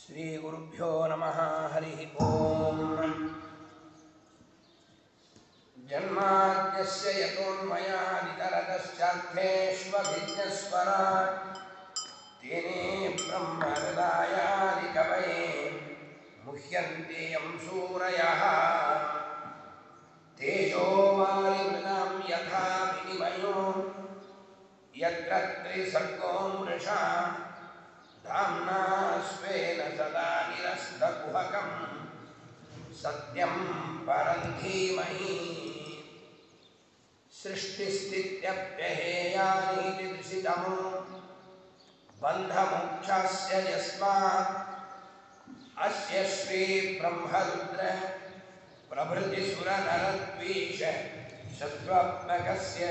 श्रीगुरुभ्यो नमः हरिः ओम् जन्माद्यस्य यतोन्मयादितरतश्चार्थेष्वभिज्ञस्वराट् तेने ब्रह्महृदायादिकवये मुह्यन्ते यं सूरयः तेजो वायुमृगां यथा विनिमयो यत्र त्रिसर्गो मृषा धाम्ना स्वेन सदा निरस्तकुहकम् सत्यं परं धीमहि सृष्टिस्थित्यप्यहेयानीति दृशितमो बन्धमोक्षस्य यस्मात् अस्य श्रीब्रह्मरुद्र प्रभृतिसुरनरद्वीष शत्रुत्मकस्य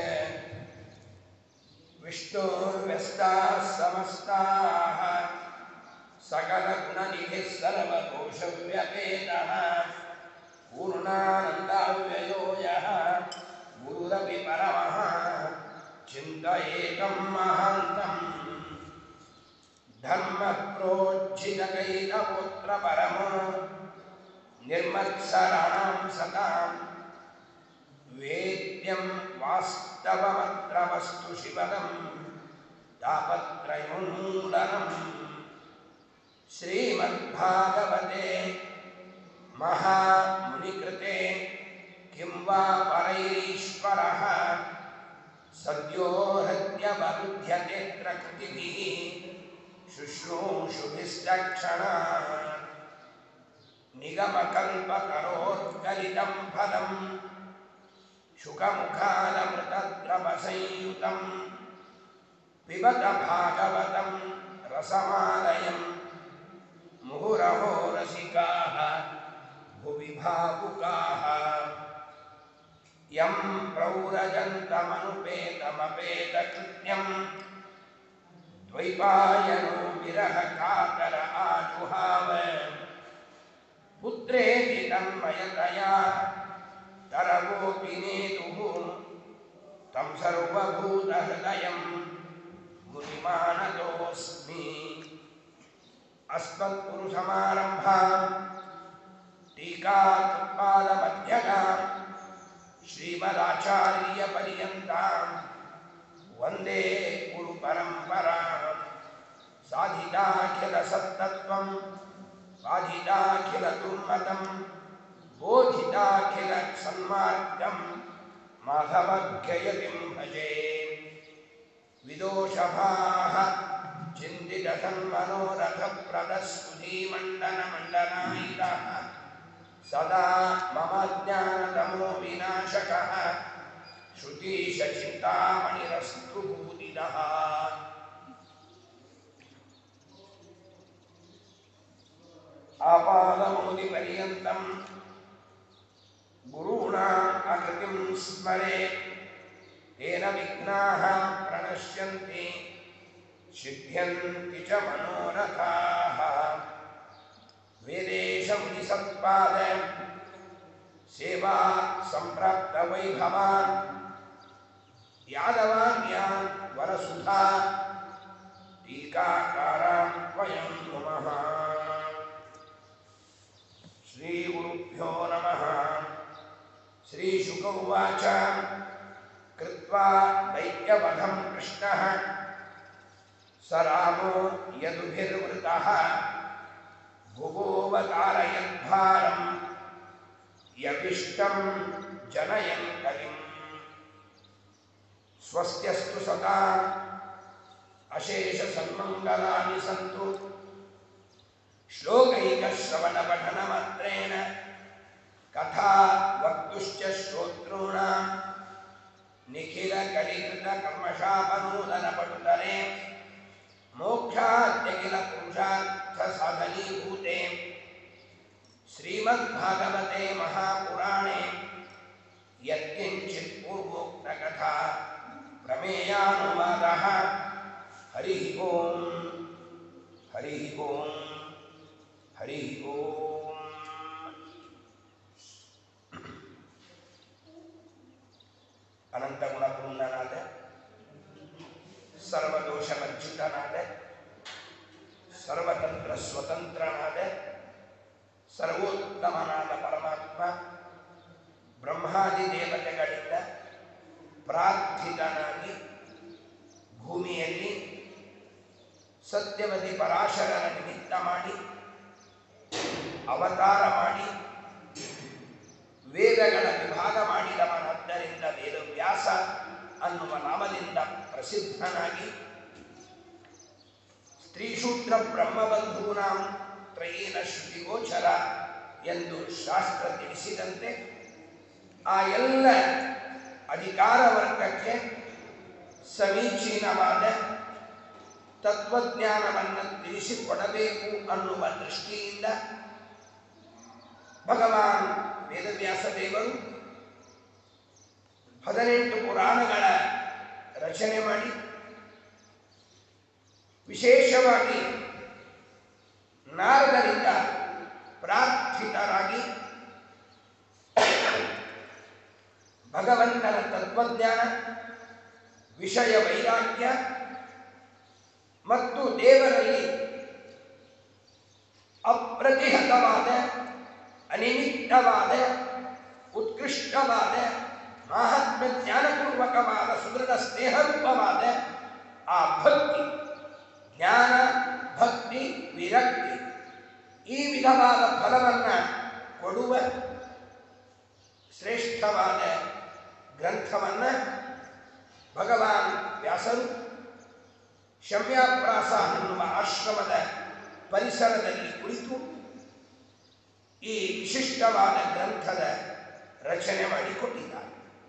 विष्णोर्व्यस्ताः समस्ताः सकलगुणनिधिः सर्वदोषव्यपेतः पूर्णानन्दाव्ययो यः गुरुरपि परमः चिन्तयेतं महान्तम् धर्मप्रोज्झितकैकपुत्रपरमो निर्मत्सराणां सताम् वेद्यं वास्तवमत्र वस्तु शिवदं तापत्रयोन्मूलनम् श्रीमद्भागवते महामुनिकृते किं वा परैरीश्वरः सद्यो हृद्यवरुध्यते प्रकृतिभिः शुश्रूषुभिश्चक्षणात् निगमकल्पतरोद्गलितं फलम् शुकमुखालमृतद्रवसंयुतं पिबत भागवतं रसमालयं मुहुरहो रसिकाः भुवि भावुकाः यं प्रौरजन्तमनुपेतमपेतकृत्यं द्वैपायनो विरहकातर आजुहाव पुत्रेति तन्मयतया तरवोऽपि नेतुः तं सर्वभूतहृदयं मुनिमानतोऽस्मि अस्मत्पुरुषमारम्भां टीकात्पादमध्यगां श्रीमदाचार्यपर्यन्तां वन्दे गुरुपरम्परां साधिताखिलसत्तत्त्वं बाधिताखिलदुर्मतं बोधिताखिलसन्मार्गं माधवज्ञयतिं भजे विदोषभाः चिन्तितसन्मनोरथप्रदस्तुधीमण्डनमण्डनायितः सदा मम ज्ञानतमो विनाशकः श्रुतीशचिन्तामणिरस्तु भूतिदः आपादमौलिपर्यन्तं गुरूणाम् आकृतिं स्मरेत् तेन विघ्नाः प्रणश्यन्ति सिद्ध्यन्ति च मनोरथाः वेदेशं निसत्पाद सेवा सम्प्राप्तवैभवान् यादवान्यान् वरसुधा टीकाकारान् वयं नुमः श्रीगुरुभ्यो नमः श्रीशुक उवाच कृत्वा दैत्यवधं कृष्णः स रामो यदुभिर्वृतः भुवोऽवतारयद्भारं यविष्टं जनयन् कलिम् स्वस्त्यस्तु सदा अशेषसन्मङ्गलानि सन्तु श्लोकैकश्रवणपठनमत्रेण कथा वक्तुश्च श्रोतॄणां निखिलकलिकृतकर्मशापनूतनपटुतले मोक्षाद्यखिलपुरुषार्थसाधनीभूते श्रीमद्भागवते महापुराणे यत्किञ्चित् पूर्वोक्तकथा प्रमेयानुवादः हरिः ओम् हरिः ओम् हरिः ओम् ಅನಂತಗುಣಪೂರ್ಣನಾದ ಸರ್ವದೋಷಮರ್ಜಿತನಾದ ಸರ್ವತಂತ್ರ ಸ್ವತಂತ್ರನಾದ ಸರ್ವೋತ್ತಮನಾದ ಪರಮಾತ್ಮ ಬ್ರಹ್ಮಾದಿ ದೇವತೆಗಳಿಂದ ಪ್ರಾರ್ಥಿತನಾಗಿ ಭೂಮಿಯಲ್ಲಿ ಸತ್ಯವತಿ ಪರಾಶರನ ನಿಮಿತ್ತ ಮಾಡಿ ಅವತಾರ ಮಾಡಿ ವೇದಗಳ ವಿಭಾಗ ಮಾಡಿದವನಾದ್ದರಿಂದ ವೇದವ್ಯಾಸ ಅನ್ನುವ ನಾಮದಿಂದ ಪ್ರಸಿದ್ಧನಾಗಿ ಸ್ತ್ರೀಶೂದ್ರ ಬ್ರಹ್ಮಬಂಧೂನಾಂ ತ್ರಯೇನ ಶ್ರುತಿಗೋಚರ ಎಂದು ಶಾಸ್ತ್ರ ತಿಳಿಸಿದಂತೆ ಆ ಎಲ್ಲ ಅಧಿಕಾರ ವರ್ಗಕ್ಕೆ ಸಮೀಚೀನವಾದ ತತ್ವಜ್ಞಾನವನ್ನು ತಿಳಿಸಿಕೊಡಬೇಕು ಅನ್ನುವ ದೃಷ್ಟಿಯಿಂದ ಭಗವಾನ್ ವೇದವ್ಯಾಸ ದೇವರು ಹದಿನೆಂಟು ಪುರಾಣಗಳ ರಚನೆ ಮಾಡಿ ವಿಶೇಷವಾಗಿ ನಾರದರಿಂದ ಪ್ರಾರ್ಥಿತರಾಗಿ ಭಗವಂತನ ತತ್ವಜ್ಞಾನ ವಿಷಯ ವೈರಾಗ್ಯ ಮತ್ತು ದೇವರಲ್ಲಿ ಅಪ್ರತಿಹತವಾದ ಅನಿಮಿತ್ತವಾದ ಉತ್ಕೃಷ್ಟವಾದ ಮಹಾತ್ಮ ಜ್ಞಾನಪೂರ್ವಕವಾದ ಸುದೃಢ ಸ್ನೇಹರೂಪವಾದ ಆ ಭಕ್ತಿ ಜ್ಞಾನ ಭಕ್ತಿ ವಿರಕ್ತಿ ಈ ವಿಧವಾದ ಫಲವನ್ನು ಕೊಡುವ ಶ್ರೇಷ್ಠವಾದ ಗ್ರಂಥವನ್ನು ಭಗವಾನ್ ವ್ಯಾಸರು ಶಮ್ಯಾಪ್ರಾಸ ಅನ್ನುವ ಆಶ್ರಮದ ಪರಿಸರದಲ್ಲಿ ಕುಳಿತು ಈ ವಿಶಿಷ್ಟವಾದ ಗ್ರಂಥದ ರಚನೆ ಮಾಡಿಕೊಟ್ಟಿದ್ದಾರೆ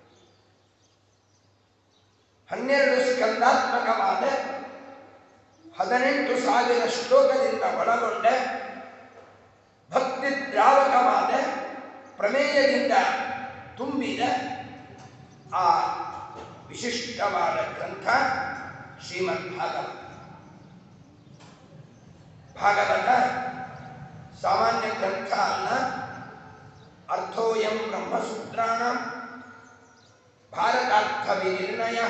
ಹನ್ನೆರಡು ಸ್ಕಂದಾತ್ಮಕವಾದ ಹದಿನೆಂಟು ಸಾವಿರ ಶ್ಲೋಕದಿಂದ ಒಳಗೊಂಡ ಭಕ್ತಿ ದ್ರಾವಕವಾದ ಪ್ರಮೇಯದಿಂದ ತುಂಬಿದ ಆ ವಿಶಿಷ್ಟವಾದ ಗ್ರಂಥ ಶ್ರೀಮದ್ ಭಾಗವತ ಭಾಗವತ ಸಾಮಾನ್ಯ ಗ್ರಂಥ ಅಲ್ಲ ಅರ್ಥೋಯಂ ಬ್ರಹ್ಮಸೂತ್ರಾಣ ಭಾರತಾರ್ಥ ವಿನಿರ್ಣಯ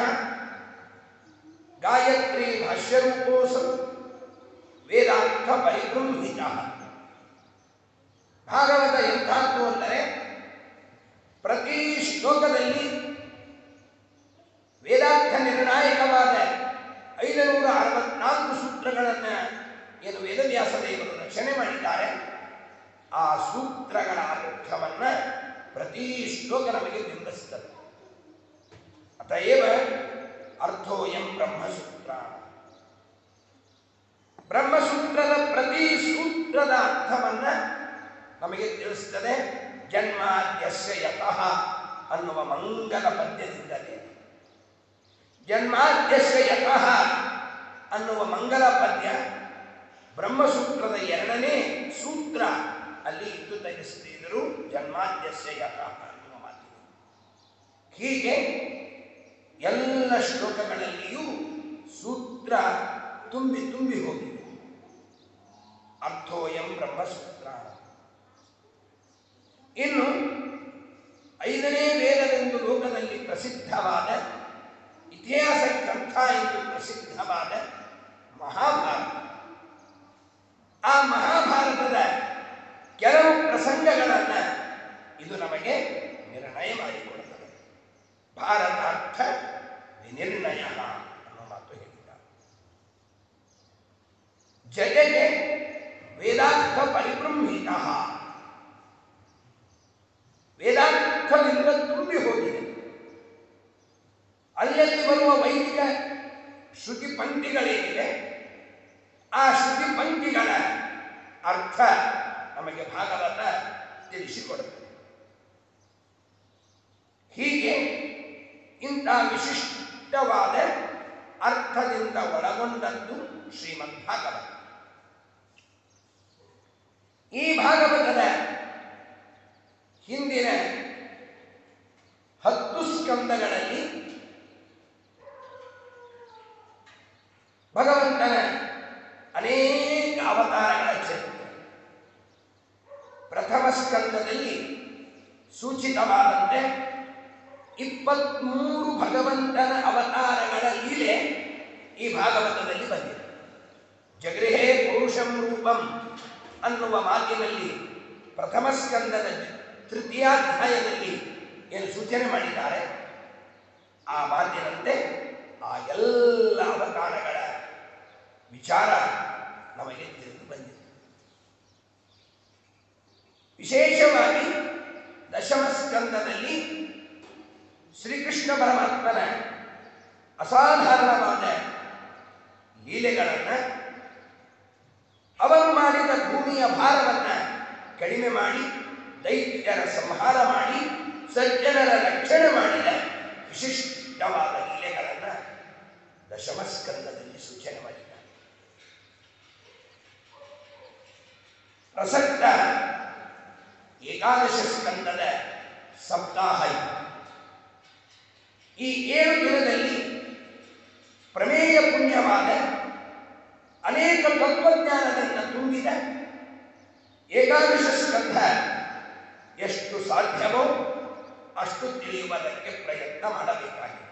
ಗಾಯತ್ರಿ ಭಾಷ್ಯರೂಪೋಸು ವೇದಾರ್ಥ ಪರಿಬೃಂಹಿತ ಭಾಗವತ ಎಂಥದ್ದು ಅಂದರೆ ಪ್ರತಿ ಶ್ಲೋಕದಲ್ಲಿ ವೇದಾರ್ಥ ನಿರ್ಣಾಯಕವಾದ ಐದುನೂರ ಅರವತ್ನಾಲ್ಕು ಸೂತ್ರಗಳನ್ನು ಏನು ವೇದವ್ಯಾಸ ದೇವರು ರಚನೆ ಮಾಡಿದ್ದಾರೆ ಆ ಸೂತ್ರಗಳ ಅರ್ಥವನ್ನು ಪ್ರತಿ ಶ್ಲೋಕ ನಮಗೆ ಬಿಂಬಿಸ್ತದೆ ಅತಏವ ಅರ್ಥೋಯಂ ಬ್ರಹ್ಮಸೂತ್ರ ಬ್ರಹ್ಮಸೂತ್ರದ ಪ್ರತಿ ಸೂತ್ರದ ಅರ್ಥವನ್ನ ನಮಗೆ ತಿಳಿಸ್ತದೆ ಜನ್ಮಾದ್ಯಸ್ಯ ಯತಃ ಅನ್ನುವ ಮಂಗಲ ಪದ್ಯದಿಂದಲೇ ಜನ್ಮಾದ್ಯಸ್ಯ ಯತಃ ಅನ್ನುವ ಮಂಗಲ ಪದ್ಯ ಬ್ರಹ್ಮಸೂತ್ರದ ಎರಡನೇ ಸೂತ್ರ ಅಲ್ಲಿ ಇದ್ದು ತೆಗೆಸ್ತಿದ್ರು ಜನ್ಮಾದ್ಯಸ್ಯ ಯತಃ ಅನ್ನುವ ಮಾತು ಹೀಗೆ ಎಲ್ಲ ಶ್ಲೋಕಗಳಲ್ಲಿಯೂ ಸೂತ್ರ ತುಂಬಿ ತುಂಬಿ ಹೋಗಿದೆ ಅರ್ಥೋಯಂ ಬ್ರಹ್ಮಸೂತ್ರ ಇನ್ನು ಐದನೇ ವೇದವೆಂದು ಲೋಕದಲ್ಲಿ ಪ್ರಸಿದ್ಧವಾದ ಇತಿಹಾಸ ಗ್ರಂಥ ಎಂದು ಪ್ರಸಿದ್ಧವಾದ ಮಹಾಭಾರತ ಆ ಮಹಾಭಾರತದ ಕೆಲವು ಪ್ರಸಂಗಗಳನ್ನು ಇದು ನಮಗೆ ನಿರ್ಣಯ ಮಾಡಿಕೊಡುತ್ತದೆ ಭಾರತಾರ್ಥ ವಿನಿರ್ಣಯ ಅನ್ನೋ ಮಾತು ಹೇಳಿದ್ದಾರೆ ಜಗಗೆ ವೇದಾರ್ಥ ಪರಿಬೃಂಹಿತ ವೇದಾರ್ಥದಿಂದ ತುಂಬಿ ಹೋಗಿದೆ ಅಲ್ಲಲ್ಲಿ ಬರುವ ವೈದಿಕ ಶ್ರುತಿ ಪಂಕ್ತಿಗಳೇನಿವೆ ಆ ಶ್ರುತಿ ಪಂಕ್ತಿಗಳ ಅರ್ಥ ನಮಗೆ ಭಾಗವತ ತಿಳಿಸಿಕೊಡುತ್ತದೆ ಹೀಗೆ ಇಂಥ ವಿಶಿಷ್ಟವಾದ ಅರ್ಥದಿಂದ ಒಳಗೊಂಡದ್ದು ಶ್ರೀಮದ್ ಭಾಗವತ ಈ ಭಾಗವತದ ಹಿಂದಿನ ಹತ್ತು ಸ್ಕಂದಗಳಲ್ಲಿ ಭಗವಂತನ ಅನೇಕ ಅವತಾರಗಳ ಚರಿತ್ರೆ ಪ್ರಥಮ ಸ್ಕಂದದಲ್ಲಿ ಸೂಚಿತವಾದಂತೆ ಇಪ್ಪತ್ಮೂರು ಭಗವಂತನ ಅವತಾರಗಳ ಲೀಲೆ ಈ ಭಾಗವತದಲ್ಲಿ ಬಂದಿದೆ ಜಗೃಹೇ ಪುರುಷಂ ಸ್ವರೂಪಂ ಅನ್ನುವ ಮಾತಿನಲ್ಲಿ ಪ್ರಥಮ ಸ್ಕಂದದ ತೃತೀಯಾಧ್ಯಾಯದಲ್ಲಿ ಏನು ಸೂಚನೆ ಮಾಡಿದ್ದಾರೆ ಆ ಮಾತಿನಂತೆ ಆ ಎಲ್ಲ ಅವತಾರಗಳ ವಿಚಾರ ನಮಗೆ ತಿಳಿದು ಬಂದಿದೆ ವಿಶೇಷವಾಗಿ ದಶಮ ಸ್ಕಂದದಲ್ಲಿ ಶ್ರೀಕೃಷ್ಣ ಪರಮಾತ್ಮನ ಅಸಾಧಾರಣವಾದ ಲೀಲೆಗಳನ್ನು ಅವನು ಮಾಡಿದ ಭೂಮಿಯ ಭಾರವನ್ನು ಕಡಿಮೆ ಮಾಡಿ ದೈತ್ಯರ ಸಂಹಾರ ಮಾಡಿ ಸಜ್ಜನರ ರಕ್ಷಣೆ ಮಾಡಿದ ವಿಶಿಷ್ಟವಾದ ಲೀಲೆಗಳನ್ನು ದಶಮ ಸ್ಕಂದದಲ್ಲಿ ಸೂಚನೆ ಮಾಡಿದ್ದಾರೆ ಪ್ರಸಕ್ತ ಏಕಾದಶ ಸ್ಕಂದದ ಸಪ್ತಾಹ ಇದು. ಈ ಏಳು ದಿನದಲ್ಲಿ ಪ್ರಮೇಯ ಪುಣ್ಯವಾದ ಅನೇಕ ತತ್ವಜ್ಞಾನದಿಂದ ತುಂಬಿದ ಏಕಾದಶ ಸ್ಕಂಧ ಎಷ್ಟು ಸಾಧ್ಯವೋ ಅಷ್ಟು ತಿಳಿಯುವುದಕ್ಕೆ ಪ್ರಯತ್ನ ಮಾಡಬೇಕಾಗಿದೆ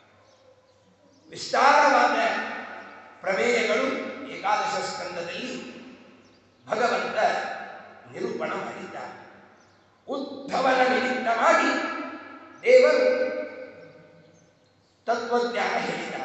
ವಿಸ್ತಾರವಾದ ಪ್ರಮೇಯಗಳು ಏಕಾದಶ ಸ್ಕಂದದಲ್ಲಿ ಭಗವಂತ ನಿರೂಪಣ ಮಾಡಿದ್ದಾರೆ ಉದ್ಧವನ ನಿಮಿತ್ತವಾಗಿ ದೇವರು ತತ್ವಜ್ಞಾನ ಹೇಳಿದ್ದಾರೆ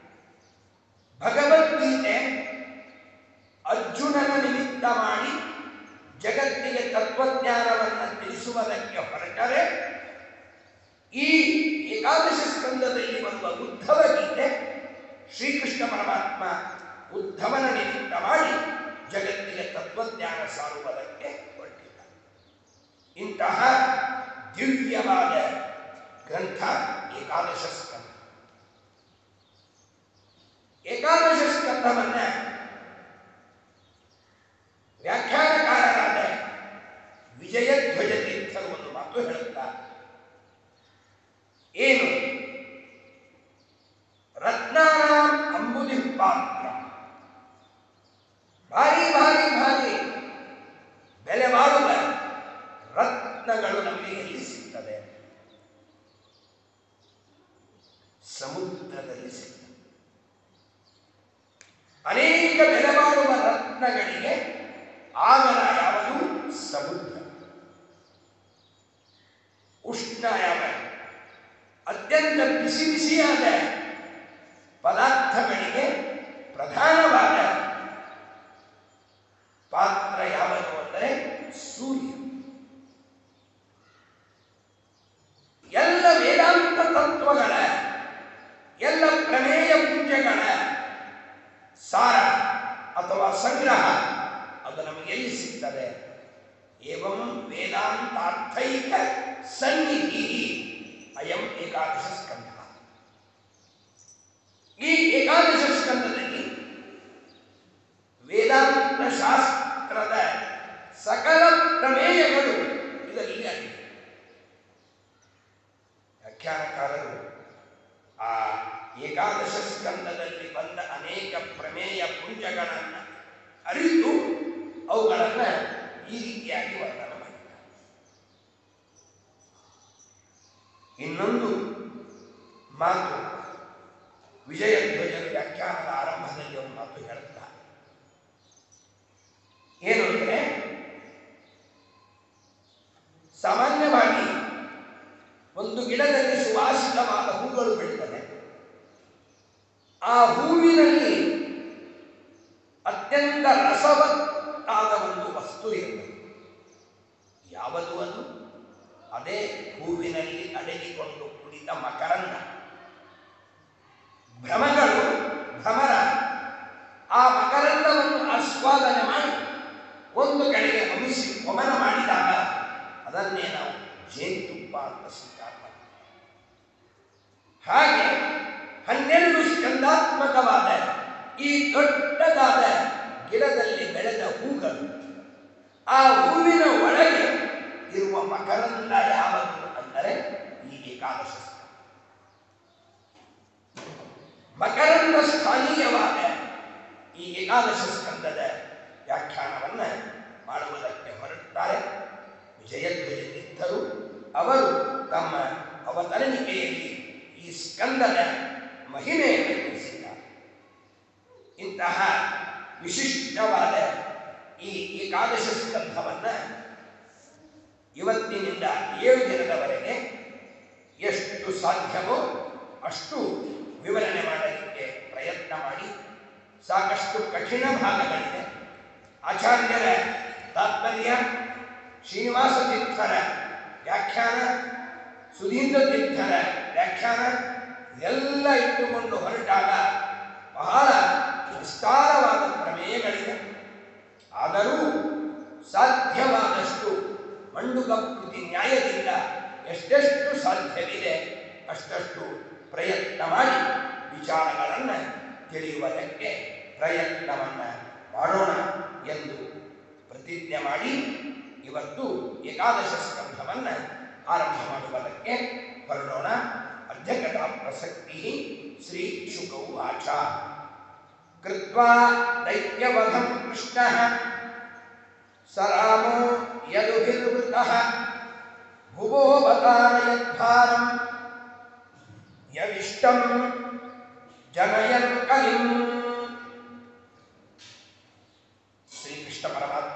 ಭಗವದ್ಗೀತೆ ಅರ್ಜುನನ ನಿಮಿತ್ತ ಮಾಡಿ ಜಗತ್ತಿಗೆ ತತ್ವಜ್ಞಾನವನ್ನು ತಿಳಿಸುವುದಕ್ಕೆ ಹೊರಟರೆ ಈ ಏಕಾದಶ ಸ್ಕಂದದಲ್ಲಿ ಬರುವ ಉದ್ಧವ ಗೀತೆ ಶ್ರೀಕೃಷ್ಣ ಪರಮಾತ್ಮ ಉದ್ಧವನ ನಿಮಿತ್ತ ಮಾಡಿ ಜಗತ್ತಿಗೆ ತತ್ವಜ್ಞಾನ ಸಾರುವುದಕ್ಕೆ ಹೊರಟಿದ್ದ ಇಂತಹ ದಿವ್ಯವಾದ ಗ್ರಂಥ ಏಕಾದಶ ಸ್ಕಂದ ಏಕಾದಶ ಸ್ಕಂದವನ್ನ ವ್ಯಾಖ್ಯಾನಕಾರರಾದ ವಿಜಯಧ್ವಜ ತೀರ್ಥರು ಒಂದು ಮಾತು ಹೇಳುತ್ತಾರೆ ಏನು ರತ್ನಾನಾಂ ಅಂಬುದಿ ಪಾತ್ರ ಭಾರಿ ಭಾರಿ ಭಾರಿ ಬೆಲೆ ಬಾಳುವ ರತ್ನಗಳು ನಮಗೆ ಎಲ್ಲಿ ಸಿಗ್ತದೆ ಸಮುದ್ರದಲ್ಲಿ ಸಿಗ್ತದೆ ಅನೇಕ ಬೆಲೆ ಬಾಳುವ ರತ್ನಗಳಿಗೆ ಆಗರ ಯಾವುದು ಸಮುದ್ರ ಉಷ್ಣ ಯಾವ ಅತ್ಯಂತ ಬಿಸಿ ಬಿಸಿಯಾದ ಪದಾರ್ಥಗಳಿಗೆ ಪ್ರಧಾನವಾದ ಪಾತ್ರ ಯಾವುದು ಅಂದರೆ ಸೂರ್ಯ ಎಲ್ಲ ವೇದಾಂತ ತತ್ವಗಳ ಎಲ್ಲ ಪ್ರಮೇಯ ಪೂಜ್ಯಗಳ ಸಾರ ಅಥವಾ ಸಂಗ್ರಹ ಅದು ನಮಗೆ ಎಲ್ಲಿ ಸಿಗ್ತದೆ ಏವಂ ವೇದಾಂತಾರ್ಥೈಕ ಸನ್ನಿಧಿ ಅಯಂ ಏಕಾದಶ ಸ್ಕಂಧ ಈ ಏಕಾದಶ ಸ್ಕಂದದಲ್ಲಿ ವೇದಾಂತ ಶಾಸ್ತ್ರದ ಸಕಲ ಪ್ರಮೇಯಗಳು ಇದರಲ್ಲಿ ಆಗಿದೆ ವ್ಯಾಖ್ಯಾನಕಾರರು ಆ ಏಕಾದಶ ಸ್ಕಂದದಲ್ಲಿ ಬಂದ ಅನೇಕ ಪ್ರಮೇಯ ಪುಂಜಗಳನ್ನು ಅರಿತು ಅವುಗಳನ್ನು ಈ ರೀತಿಯಾಗಿ ವರ್ಣನೆ ಮಾಡಿದ್ದಾರೆ ಇನ್ನೊಂದು ಮಾತು ವಿಜಯಧ್ವಜರು ವ್ಯಾಖ್ಯಾನದ ಆರಂಭದಲ್ಲಿ ಒಂದು ಮಾತು ಹೇಳುತ್ತಾರೆ ಏನು ಅಂದರೆ ಸಾಮಾನ್ಯವಾಗಿ ಒಂದು ಗಿಡದಲ್ಲಿ ಸುವಾಸಿತವಾದ ಹೂಗಳು ಬೆಳೀತದೆ ಆ ಹೂವಿನಲ್ಲಿ ಅತ್ಯಂತ ರಸವತ್ತಾದ ಒಂದು ವಸ್ತು ಇರ್ತದೆ ಯಾವುದು ಅದು ಅದೇ ಹೂವಿನಲ್ಲಿ ಅಡಗಿಕೊಂಡು ಕುಳಿತ ಮಕರಂದ ಭ್ರಮಗಳು ಭ್ರಮರ ಆ ಮಕರಂದವನ್ನು ಆಸ್ವಾದನೆ ಮಾಡಿ ಒಂದು ಕಡೆಗೆ ಹಮಿಸಿ ಹೊಮನ ಮಾಡಿದಾಗ ಅದನ್ನೇ ನಾವು ಜೇನುತುಪ್ಪ ಅಂತ ಸ್ವೀಕಾರ ಮಾಡ್ತೀವಿ ಹಾಗೆ ಹನ್ನೆರಡು ಸ್ಕಂದಾತ್ಮಕವಾದ ಈ ದೊಡ್ಡದಾದ ಗಿಡದಲ್ಲಿ ಬೆಳೆದ ಹೂಗಳು ಆ ಹೂವಿನ ಒಳಗೆ ಇರುವ ಮಕರಂದ ಯಾವುದು ಅಂದರೆ ಈ ಏಕಾದಶ ಸ್ಕಂದ. ಮಕರಂದ ಸ್ಥಾನೀಯವಾದ ಈ ಏಕಾದಶ ಸ್ಕಂದದ ವ್ಯಾಖ್ಯಾನವನ್ನು ಮಾಡುವುದಕ್ಕೆ ಹೊರಡುತ್ತಾರೆ ವಿಜಯಧ್ವಜ ತೀರ್ಥರು ಅವರು ತಮ್ಮ ಅವತರಣಿಕೆಯಲ್ಲಿ ಈ ಸ್ಕಂದದ ಮಹಿಮೆಯನ್ನು ತಿಳಿಸಿದ್ದಾರೆ ಇಂತಹ ವಿಶಿಷ್ಟವಾದ ಈ ಏಕಾದಶ ಸ್ಕಂಧವನ್ನ ಇವತ್ತಿನಿಂದ ಏಳು ದಿನದವರೆಗೆ ಎಷ್ಟು ಸಾಧ್ಯವೋ ಅಷ್ಟು ವಿವರಣೆ ಮಾಡಲಿಕ್ಕೆ ಪ್ರಯತ್ನ ಮಾಡಿ ಸಾಕಷ್ಟು ಕಠಿಣ ಭಾಗಗಳಿದೆ ಆಚಾರ್ಯರ ತಾತ್ಪರ್ಯ ಶ್ರೀನಿವಾಸ ತೀರ್ಥರ ವ್ಯಾಖ್ಯಾನ ಸುಧೀಂದ್ರ ತೀರ್ಥರ ವ್ಯಾಖ್ಯಾನ ಎಲ್ಲ ಇಟ್ಟುಕೊಂಡು ಹೊರಟಾಗ ಬಹಳ ವಿಸ್ತಾರವಾದ ಪ್ರಮೇಯಗಳಿವೆ ಆದರೂ ಸಾಧ್ಯವಾದಷ್ಟು ಮಂಡುಕ ಕೃತಿ ನ್ಯಾಯದಿಂದ ಎಷ್ಟೆಷ್ಟು ಸಾಧ್ಯವಿದೆ ಅಷ್ಟಷ್ಟು ಪ್ರಯತ್ನ ಮಾಡಿ ವಿಚಾರಗಳನ್ನು ತಿಳಿಯುವುದಕ್ಕೆ ಪ್ರಯತ್ನವನ್ನು ಮಾಡೋಣ ಎಂದು ಪ್ರತಿಜ್ಞೆ ಮಾಡಿ ಇವತ್ತು ಏಕಾದಶ ಸ್ಕಂಧವನ್ನು ಆರಂಭ ಮಾಡುವುದಕ್ಕೆ ಹೊರಡೋಣ ಅಧ್ಯಕ್ಷತಾ ಪ್ರಸಕ್ತಿ ಶ್ರೀ ಶುಕೌ ಆಚ ಕೃತ್ವಾ ದೈತ್ಯವಧಂ ಕೃಷ್ಣಃ ಸ ರಾಮೋ ಯದುಭಿರ್ವೃತಃ ಭುವೋವತಾರಯದ್ಭಾರಂ ಯವಿಷ್ಟಂ ಜನಯನ್ ಕಲಿಂ ಶ್ರೀಕೃಷ್ಣ ಪರಮಾತ್ಮ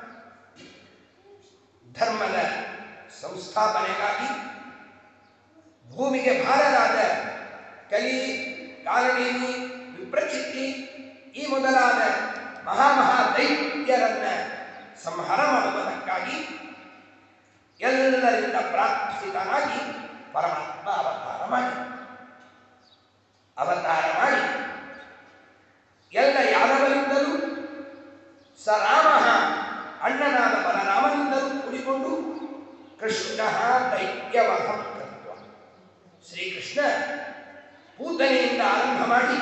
ಧರ್ಮದ ಸಂಸ್ಥಾಪನೆಗಾಗಿ ಭೂಮಿಗೆ ಭಾರರಾದ ಕಲಿ ಕಾಲನೇಮಿ ವಿಪ್ರಚಿತ್ತಿ ಈ ಮೊದಲಾದ ಮಹಾಮಹಾ ದೈತ್ಯರನ್ನ ಸಂಹಾರ ಮಾಡುವುದಕ್ಕಾಗಿ ಎಲ್ಲರಿಂದ ಪ್ರಾರ್ಥಿತನಾಗಿ ಪರಮಾತ್ಮ ಅವತಾರ ಮಾಡಿ ಅವತಾರ ಮಾಡಿ ಎಲ್ಲ ಯಾದವರಿಂದಲೂ ಸ ರಾಮ ಅಣ್ಣನಾದ ಬಲರಾಮನಿಂದಲೂ ಕೂಡಿಕೊಂಡು ಕೃಷ್ಣ ದೈತ್ಯವಧಂ ಕೃತ್ವ ಶ್ರೀಕೃಷ್ಣ ಪೂತನೆಯಿಂದ ಆರಂಭ ಮಾಡಿ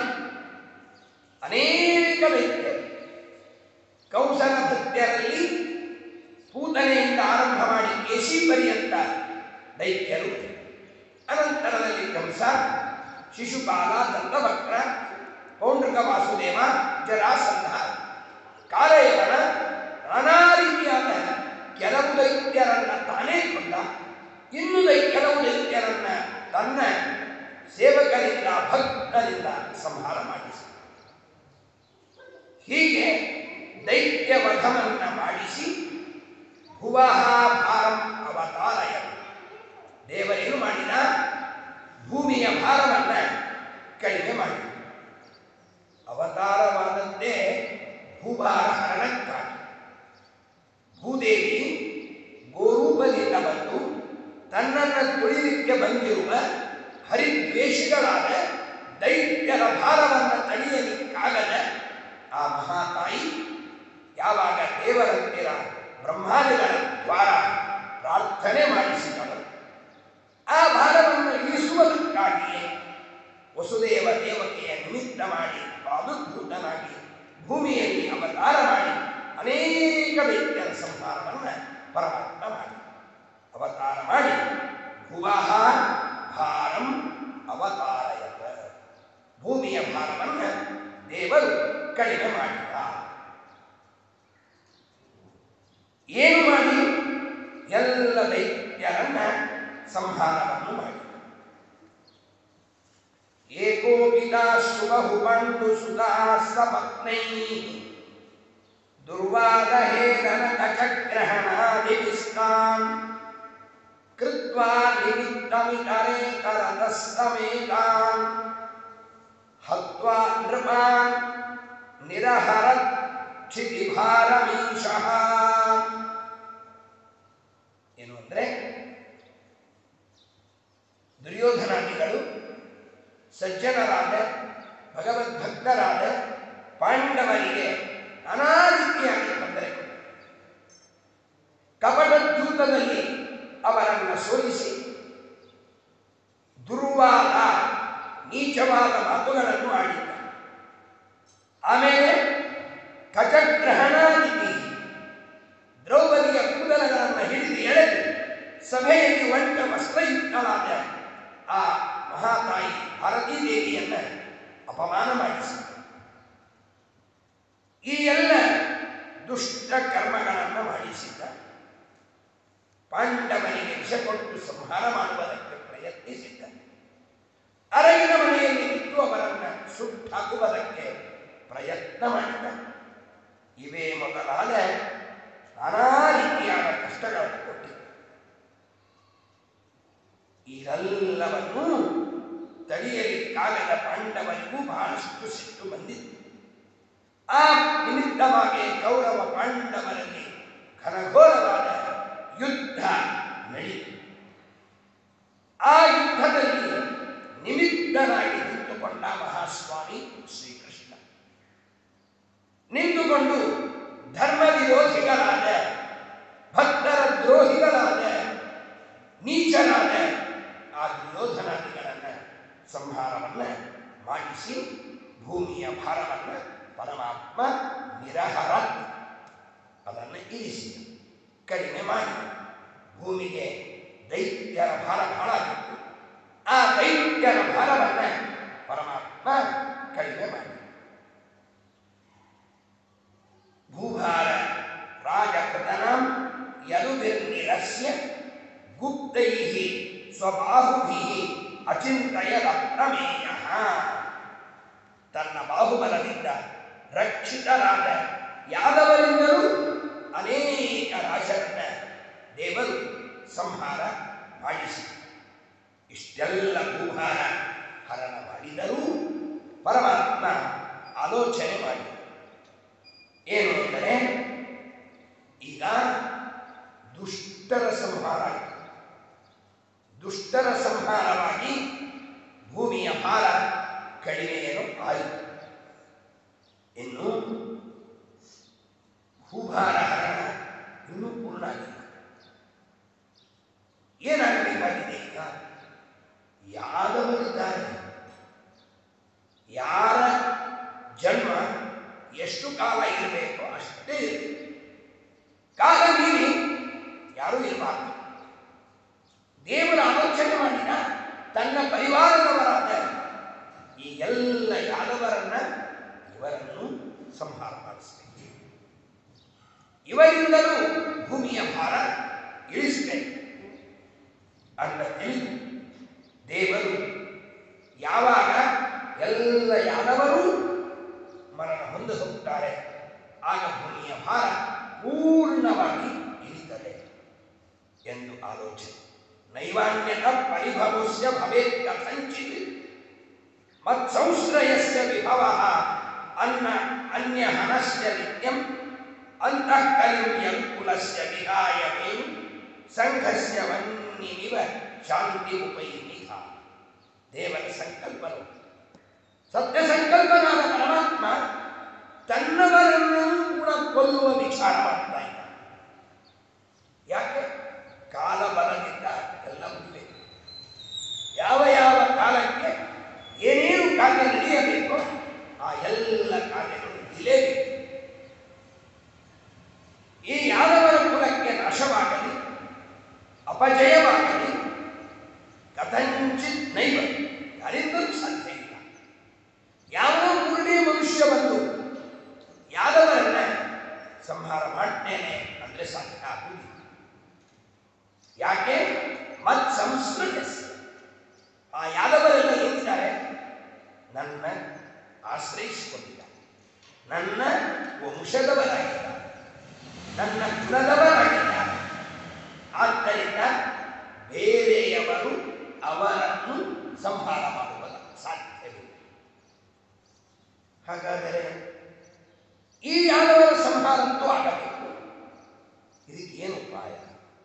ಅನೇಕ ದೈತ್ಯರು ಕೌಸಲ ಭೃತ್ಯರಲ್ಲಿ ಪೂತನೆಯಿಂದ ಆರಂಭ ಮಾಡಿ ಕೇಶಿ ಪರ್ಯಂತ ದೈತ್ಯರು ಅನಂತರದಲ್ಲಿ ಕಂಸ ಶಿಶುಪಾಲ ದಂತವಕ್ರ ಪೌಂಡ್ರಕ ವಾಸುದೇವ ಜರಾಸಂಧ ಕಾಲಯವನ ನಾನಾ ರೀತಿಯಾದ ಕೆಲವು ದೈತ್ಯರನ್ನ ತಾನೇ ಕೊಂದ ಇನ್ನು ದೈ ಕೆಲವು ದೈತ್ಯರನ್ನ ತನ್ನ ಸೇವಕರಿಂದ ಭಕ್ತರಿಂದ ಸಂಹಾರ ಮಾಡಿಸಿ ಹೀಗೆ ದೈತ್ಯ ವಧವನ್ನ ಮಾಡಿಸಿ ಭುವಃ ಭಾರಂ ಅವತಾರಯ ದೇವರೇನು ಮಾಡಿದ ಭೂಮಿಯ ಭಾರವನ್ನ ಕಡಿಮೆ ಮಾಡಿ ಅವತಾರವಾದದ್ದೇ ಭೂಭಾರ ಹರಣಕ್ಕಾಗಿ ಭೂದೇವಿ ಗೋರೂಪದಿಂದ ಬಂದು ತನ್ನನ್ನು ತುಳಿಲಿಕ್ಕೆ ಬಂದಿರುವ ಹರಿದ್ವೇಷಿಗಳಾದ ದೈತ್ಯರ ಭಾರವನ್ನು ತಡೆಯಲಿಕ್ಕಾಗದ ಆ ಮಹಾತಾಯಿ ಯಾವಾಗ ದೇವರಂತಿರ ಬ್ರಹ್ಮಾದಿಗಳ ದ್ವಾರ ಪ್ರಾರ್ಥನೆ ಮಾಡಿಸಿದಳು ಆ ಭಾರವನ್ನು ಇಳಿಸುವುದಕ್ಕಾಗಿಯೇ ವಸುದೇವ ದೇವತೆಯ ನಿಮಿತ್ತ ಮಾಡಿ ಪ್ರಾದುರ್ಭೂತನಾಗಿ ಭೂಮಿಯಲ್ಲಿ ಅವತಾರ ಮಾಡಿ ಅನೇಕ ದೈತ್ಯರ ಸಂಹಾರವನ್ನು ಪರಮಾತ್ಮ ಮಾಡಿ ಅವತಾರ ಮಾಡಿ ಭುವಃ ಭಾರಂ ಅವತಾರಯತ ಭೂಮಿಯ ಭಾರವನ್ನು ದೇವರು ಕಡಿಮೆ ಮಾಡಿದ ಏನು ಮಾಡಿ ಎಲ್ಲ ದೈತ್ಯರನ್ನ ಸಂಹಾರವನ್ನು ಮಾಡಿ ಏಕೋಪಿತಾ ಶುಭಹು ಪಂಡು ಸುಧಾ ಸಪತ್ನೈ ದುರ್ವಾದಹೇದನ ಕಚಗ್ರಹಣಾದಿವಿಸ್ತಾನ್ ಕೃತ್ವಾ ನಿಮಿತ್ತಮಿತರೇತರತಸ್ತಮೇತಾನ್ ಹತ್ವಾ ನೃಪಾನ್ ನಿರಹರತ್ ಕ್ಷಿತಿಭಾರಮೀಶಃ ಏನು ಅಂದ್ರೆ ದುರ್ಯೋಧನಾದಿಗಳು ಸಜ್ಜನರಾದ ಭಗವದ್ಭಕ್ತರಾದ ಪಾಂಡವರಿಗೆ ನಾನಾ ರೀತಿಯಾಗಿ ತೊಂದರೆ ಕೊಟ್ಟರು ಕಪಟದ್ಯೂತದಲ್ಲಿ ಅವರನ್ನು ಸೋಲಿಸಿ ದುರ್ವಾದ ನೀಚವಾದ ಮಾತುಗಳನ್ನು ಆಡಿದ್ದ ಆಮೇಲೆ ಕಚಗ್ರಹಣಾದಿತಿ ದ್ರೌಪದಿಯ ಕೂದಲಗಳನ್ನು ಹಿಡಿದು ಎಳೆದು ಸಭೆಯಲ್ಲಿ ಒಂಟ ವಸ್ತ್ರಯುಕ್ತಳಾದ ಆ ಮಹಾತಾಯಿ ಭಾರತೀ ದೇವಿಯನ್ನ ಅಪಮಾನ ಮಾಡಿಸಿ ಈ ಎಲ್ಲ ದುಷ್ಟ ಕರ್ಮಗಳನ್ನು ಮಾಡಿಸಿದ್ದ ಪಾಂಡವನಿಗೆ ವಿಷ ಕೊಟ್ಟು ಸಂಹಾರ ಮಾಡುವುದಕ್ಕೆ ಪ್ರಯತ್ನಿಸಿದ್ದ ಅರಗಿನ ಮನೆಯಲ್ಲಿ ಇಟ್ಟು ಅವರನ್ನು ಸುಟ್ಟಾಕುವುದಕ್ಕೆ ಪ್ರಯತ್ನ ಮಾಡಿದ ಇವೇ ಮೊದಲಾದ ನಾನಾ ರೀತಿಯಾದ ಕಷ್ಟಗಳನ್ನು ಕೊಟ್ಟಿದೆ ಇದೆಲ್ಲವನ್ನು ತಡೆಯಲಿಕ್ಕಾಗದ ಪಾಂಡವರಿಗೂ ಬಹಳಷ್ಟು ಸಿಟ್ಟು ಬಂದಿತ್ತು ಆ ನಿಮಿತ್ತವಾಗಿ ಕೌರವ ಪಾಂಡವರಲ್ಲಿ ಘನಘೋರವಾದ ಯುದ್ಧ ನಡೆಯಿತು ಆ ಯುದ್ಧದಲ್ಲಿ ನಿಮಿತ್ತನಾಗಿ ನಿಂತುಕೊಂಡ ಮಹಾಸ್ವಾಮಿ ಶ್ರೀಕೃಷ್ಣ ನಿಂತುಕೊಂಡು ಧರ್ಮ ವಿರೋಧಿಗಳಾದ ಭಕ್ತರ ದ್ರೋಹಿಗಳಾದ ನೀಚರಾದ ಆ ದುರ್ಯೋಧನಾದಿಗಳನ್ನ ಸಂಹಾರವನ್ನ ಮಾಡಿಸಿ ಭೂಮಿಯ ಭಾರವನ್ನ ಪರಮಾತ್ಮ ನಿರಹರ ಅದನ್ನು ಇರಿಸಿ ಕಡಿಮೆ ಮಾಡಿ ಭೂಮಿಗೆ ದೈತ್ಯರ ಭಾರ ಬಹಳ ಆಗಿತ್ತು ಆ ದೈತ್ಯರ ಭಾರವನ್ನ ಪರಮಾತ್ಮ ಕಡಿಮೆ ಮಾಡಿ ಭೂಭಾರ ರಾಜಕೃತನಾಂ ಯದುಬಿರ್ನಿರಸ್ಯ ಗುಪ್ತೈಃ ಸ್ವಬಾಹುಭಿಃ ಅಚಿಂತಯದ ಪ್ರಮೇಯ ತನ್ನ ಬಾಹುಬಲದಿಂದ ರಕ್ಷಿತರಾದ ಯಾದವರಿಂದಲೂ ಅನೇಕ ರಾಜರನ್ನ ದೇವರು ಸಂಹಾರ ಮಾಡಿಸಿ ಇಷ್ಟೆಲ್ಲ ಭೂಭಾರ ಹರಣ ಮಾಡಿದರೂ ಪರಮಾತ್ಮ ಆಲೋಚನೆ ಮಾಡಿ ಏನು ಅಂದರೆ ಈಗ ದುಷ್ಟರ ಸಂಹಾರ ಆಯಿತು ದುಷ್ಟರ ಸಂಹಾರವಾಗಿ ಭೂಮಿಯ ಭಾರ ಕಡಿಮೆಯೇನು ಆಯಿತು ಇನ್ನು ಭೂಭಾರ ಹರಣ ಇನ್ನೂ ಪೂರ್ಣ ಆಗಿಲ್ಲ ಏನಾಗಬೇಕಾಗಿದೆ ಈಗ ಯಾದವರಿದ್ದಾರೆ ಯಾರ ಜನ್ಮ ಎಷ್ಟು ಕಾಲ ಇರಬೇಕು ಅಷ್ಟೇ ಇರಬೇಕು ಕಾಲ ಮೀರಿ ಯಾರೂ ಇರಬಾರ್ದು ದೇವರ ಆಲೋಚನೆ ಮಾಡಿದ ತನ್ನ ಪರಿವಾರದವರಾದ ಈ ಎಲ್ಲ ಯಾದವರನ್ನ ಇವರನ್ನು ಸಂಹಾರ ಮಾಡಿಸಬೇಕು ಇವರಿಂದಲೂ ಭೂಮಿಯ ಭಾರ ಇಳಿಸಬೇಕು ಅಂತ ತಿಳಿದು ದೇವರು ಯಾವಾಗ ಎಲ್ಲ ಯಾದವರು ಮರಣ ಹೊಂದು ಹೋಗುತ್ತಾರೆ ಆಗ ಭೂಮಿಯ ಭಾರ ಪೂರ್ಣವಾಗಿ ಇಳಿತದೆ ಎಂದು ಆಲೋಚನೆ ನೈವಾನ್ಯತ ಪರಿಭವಸ್ಯ ಭವೇತ್ ಕಥಂಚಿತ್ ಮತ್ಸಂಶ್ರಯಸ್ಯ ವಿಭವ ಅನ್ನ ಅನ್ಯ ಹನಸ್ಯ ನಿತ್ಯಂ ಅಂತಃಕಲಿಂ ಯಂಕುಲಸ್ಯ ವಿಹಾಯ ಮೇನು ಸಂಘಸ್ಯ ವನ್ನಿಮಿವ ಶಾಂತಿ ಉಪೈನಿಧ ದೇವರ ಸಂಕಲ್ಪನು ಸತ್ಯ ಸಂಕಲ್ಪನಾದ ಪರಮಾತ್ಮ ತನ್ನವರನ್ನು ಕೂಡ ಕೊಲ್ಲುವ ವಿಚಾರ ಮಾಡ್ತಾ ಇದ್ದ ಯಾಕೆ ಕಾಲ ಬಲದಿಂದ ಎಲ್ಲ ಮುಗಿಬೇಕು ಯಾವ ಯಾವ ಕಾಲಕ್ಕೆ ಏನೇನು ಕಾರ್ಯ ನಡೆಯಬೇಕೋ ಆ ಎಲ್ಲ ಕಾರ್ಯಗಳು ನಿಲೇಬೇಕು ಈ ಯಾದವರ ಕುಲಕ್ಕೆ ನಾಶವಾಗಲಿ ಅಪಜಯವಾಗಲಿ ಕಥಂಚಿತ್ ನೈವ ಯಾರಿಂದಲೂ ಸಾಧ್ಯ ಇಲ್ಲ ಯಾವುದೋ ಮೂರನೇ ಮನುಷ್ಯ ಬಂದು ಯಾದವರನ್ನ ಸಂಹಾರ ಮಾಡ್ತೇನೆ ಅಂದ್ರೆ ಸಾಧ್ಯ ಆಗುವುದಿಲ್ಲ ಯಾಕೆ ಮತ್ ಸಂಸ್ಕೃತ ಆ ಯಾದವರೆಲ್ಲ ಏನಿದ್ದಾರೆ ನನ್ನ ಆಶ್ರಯಿಸಿಕೊಂಡಿದ್ದಾರೆ ನನ್ನ ವಂಶದವರಾಗಿದ್ದಾರೆ ನನ್ನ ಕುಲದವರಾಗಿದ್ದಾರೆ ಆದ್ದರಿಂದ ಬೇರೆಯವರು ಅವರನ್ನು ಸಂಹಾರ ಮಾಡುವುದ ಸಾಧ್ಯವಿಲ್ಲ ಹಾಗಾದರೆ ಈ ಯಾದವರ ಸಂಹಾರಂತೂ ಆಗಬೇಕು ಇದಕ್ಕೆ ಏನು ಉಪಾಯ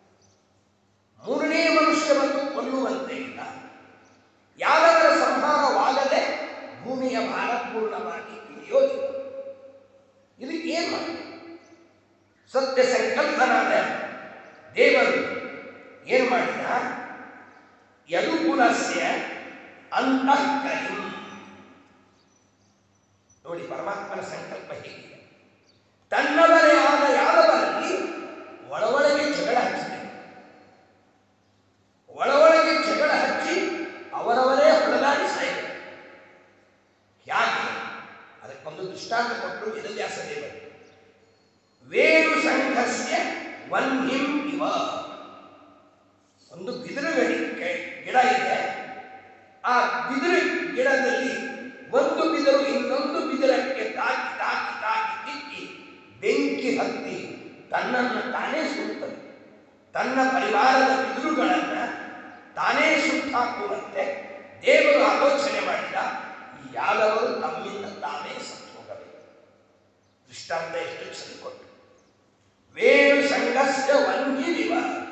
ಮೂರನೇ ಮನುಷ್ಯ ಬಂದು ಕೊಲ್ಲುವಂತೆ ಇಲ್ಲ ಯಾದವರ ಸಂಹಾರವಾಗದೆ ಭೂಮಿಯ ಭಾರ ಪೂರ್ಣವಾಗಿ ಇಳಿಯೋದಿಲ್ಲ ಇದಕ್ಕೆ ಏನು ಮಾಡಬೇಕು ಸತ್ಯ ಸಂಕಲ್ಪನಾದ ದೇವರು ಏನು ಮಾಡಿದ ಯದುಕುಲಸ್ಯ ಅಂತಃಕರಿ ನೋಡಿ ಪರಮಾತ್ಮನ ಸಂಕಲ್ಪ ಹೇಗಿದೆ ತನ್ನವರೇ ಆದ ಯಾದವರಲ್ಲಿ ಒಳೊಳಗೆ ಜಗಳ ಹಚ್ಚಿದೆ ಒಳೊಳಗೆ ಜಗಳ ಹಚ್ಚಿ ಅವರವರೇ ಹೊಡೆದಾಡಿ ಸಾಯಿದೆ ಯಾಕೆ ಅದಕ್ಕೊಂದು ದೃಷ್ಟಾಂತ ಕೊಟ್ಟರು ವೇದವ್ಯಾಸ ದೇವರು ವೇಣು ಸಂಘಸ್ಯ ವನ್ಹಿಂ ಇವ ಒಂದು ಬಿದಿರು ಗಡಿ- ಗೆ- ಗಿಡ ಇದೆ ಆ ಬಿದಿರು ಗಿಡದಲ್ಲಿ ಒಂದು ಬಿದಿರು ಇನ್ನೊಂದು ಬಿದಿರಕ್ಕೆ ತಾಕಿ ತಾಕಿ ತಾಕಿ ತಿಕ್ಕಿ ಹತ್ತಿ ತನ್ನನ್ನು ತಾನೇ ಸುಡುತ್ತದೆ ತನ್ನ ಪರಿವಾರದ ಬಿದುರುಗಳನ್ನು ತಾನೇ ಸುಟ್ಟಾಕುವಂತೆ ದೇವರು ಆಲೋಚನೆ ಮಾಡಿದ ಈ ಯಾದವರು ತಮ್ಮಿಂದ ತಾನೇ ಸತ್ತು ಹೋಗಬೇಕು ದೃಷ್ಟಾಂತ ಎಷ್ಟು ಚಂದ ಕೊಟ್ಟು ವೇಣು ಸಂಘಸ್ಯ ವಂಗಿರಿವ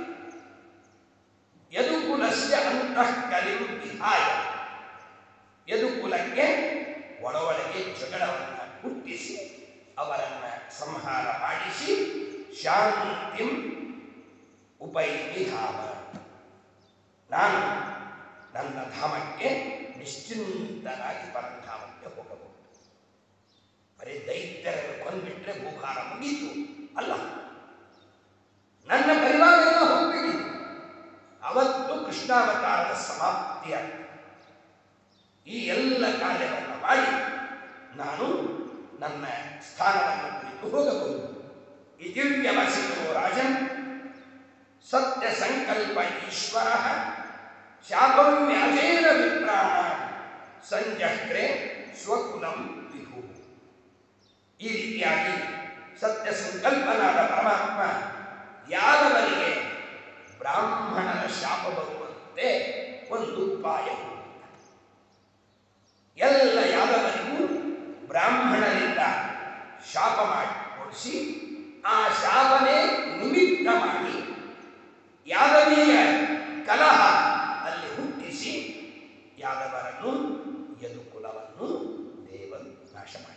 ಯದುಕುಲಸ್ಯ ಅಂತಃ ಕಲಿವು ವಿಹಾಯ ಯದುಕುಲಕ್ಕೆ ಒಳೊಳಗೆ ಜಗಳವನ್ನು ಹುಟ್ಟಿಸಿ ಅವರನ್ನ ಸಂಹಾರ ಮಾಡಿಸಿ ಶಾಂತಿಂ ಉಪೈತಿ ಧಾಮ ನಾನು ನನ್ನ ಧಾಮಕ್ಕೆ ನಿಶ್ಚಿಂತನಾಗಿ ಪರಂಧಾಮಕ್ಕೆ ಹೋಗಬಹುದು ಬರೀ ದೈತ್ಯರನ್ನು ಕೊಂದ್ಬಿಟ್ರೆ ಭೂಭಾರ ಮುಗೀತು ಅಲ್ಲ ನನ್ನ ಪರಿವಾರ ಎಲ್ಲ ಹೋಗ್ಬಿಟ್ಟಿದೆ ಅವತ್ತು ಕೃಷ್ಣಾವತಾರದ ಸಮಾಪ್ತಿಯ ಈ ಎಲ್ಲ ಕಾರ್ಯವನ್ನು ಮಾಡಿ ನಾನು ನನ್ನ ಸ್ಥಾನವನ್ನು ಕುರಿತು ಹೋಗಬಹುದು ಈ ದಿವ್ಯವಸಿತೋ ರಾಜನ್ ಸತ್ಯ ಸಂಕಲ್ಪ ಈಶ್ವರ ಶಾಪಂ ವ್ಯಾಜೇನ ವಿಪ್ರಾಣ ಸಂಜಹ್ರೆ ಸ್ವಕುಲಂ ವಿಭು ಈ ರೀತಿಯಾಗಿ ಸತ್ಯ ಸಂಕಲ್ಪನಾದ ಪರಮಾತ್ಮ ಯಾದವರಿಗೆ ಬ್ರಾಹ್ಮಣನ ಶಾಪ ಬರುವಂತೆ ಒಂದು ಉಪಾಯ ಹುಡುಕಿದ. ಎಲ್ಲ ಯಾದವರಿಗೂ ಬ್ರಾಹ್ಮಣರಿಂದ ಶಾಪ ಮಾಡಿ ಕೊಡಿಸಿ ಆ ಶಾಪನೇ ನಿಮಿತ್ತ ಮಾಡಿ ಯಾದವೀಯ ಕಲಹ ಅಲ್ಲಿ ಹುಟ್ಟಿಸಿ ಯಾದವರನ್ನು ಯದುಕುಲವನ್ನು ದೇವರು ನಾಶ ಮಾಡಿದ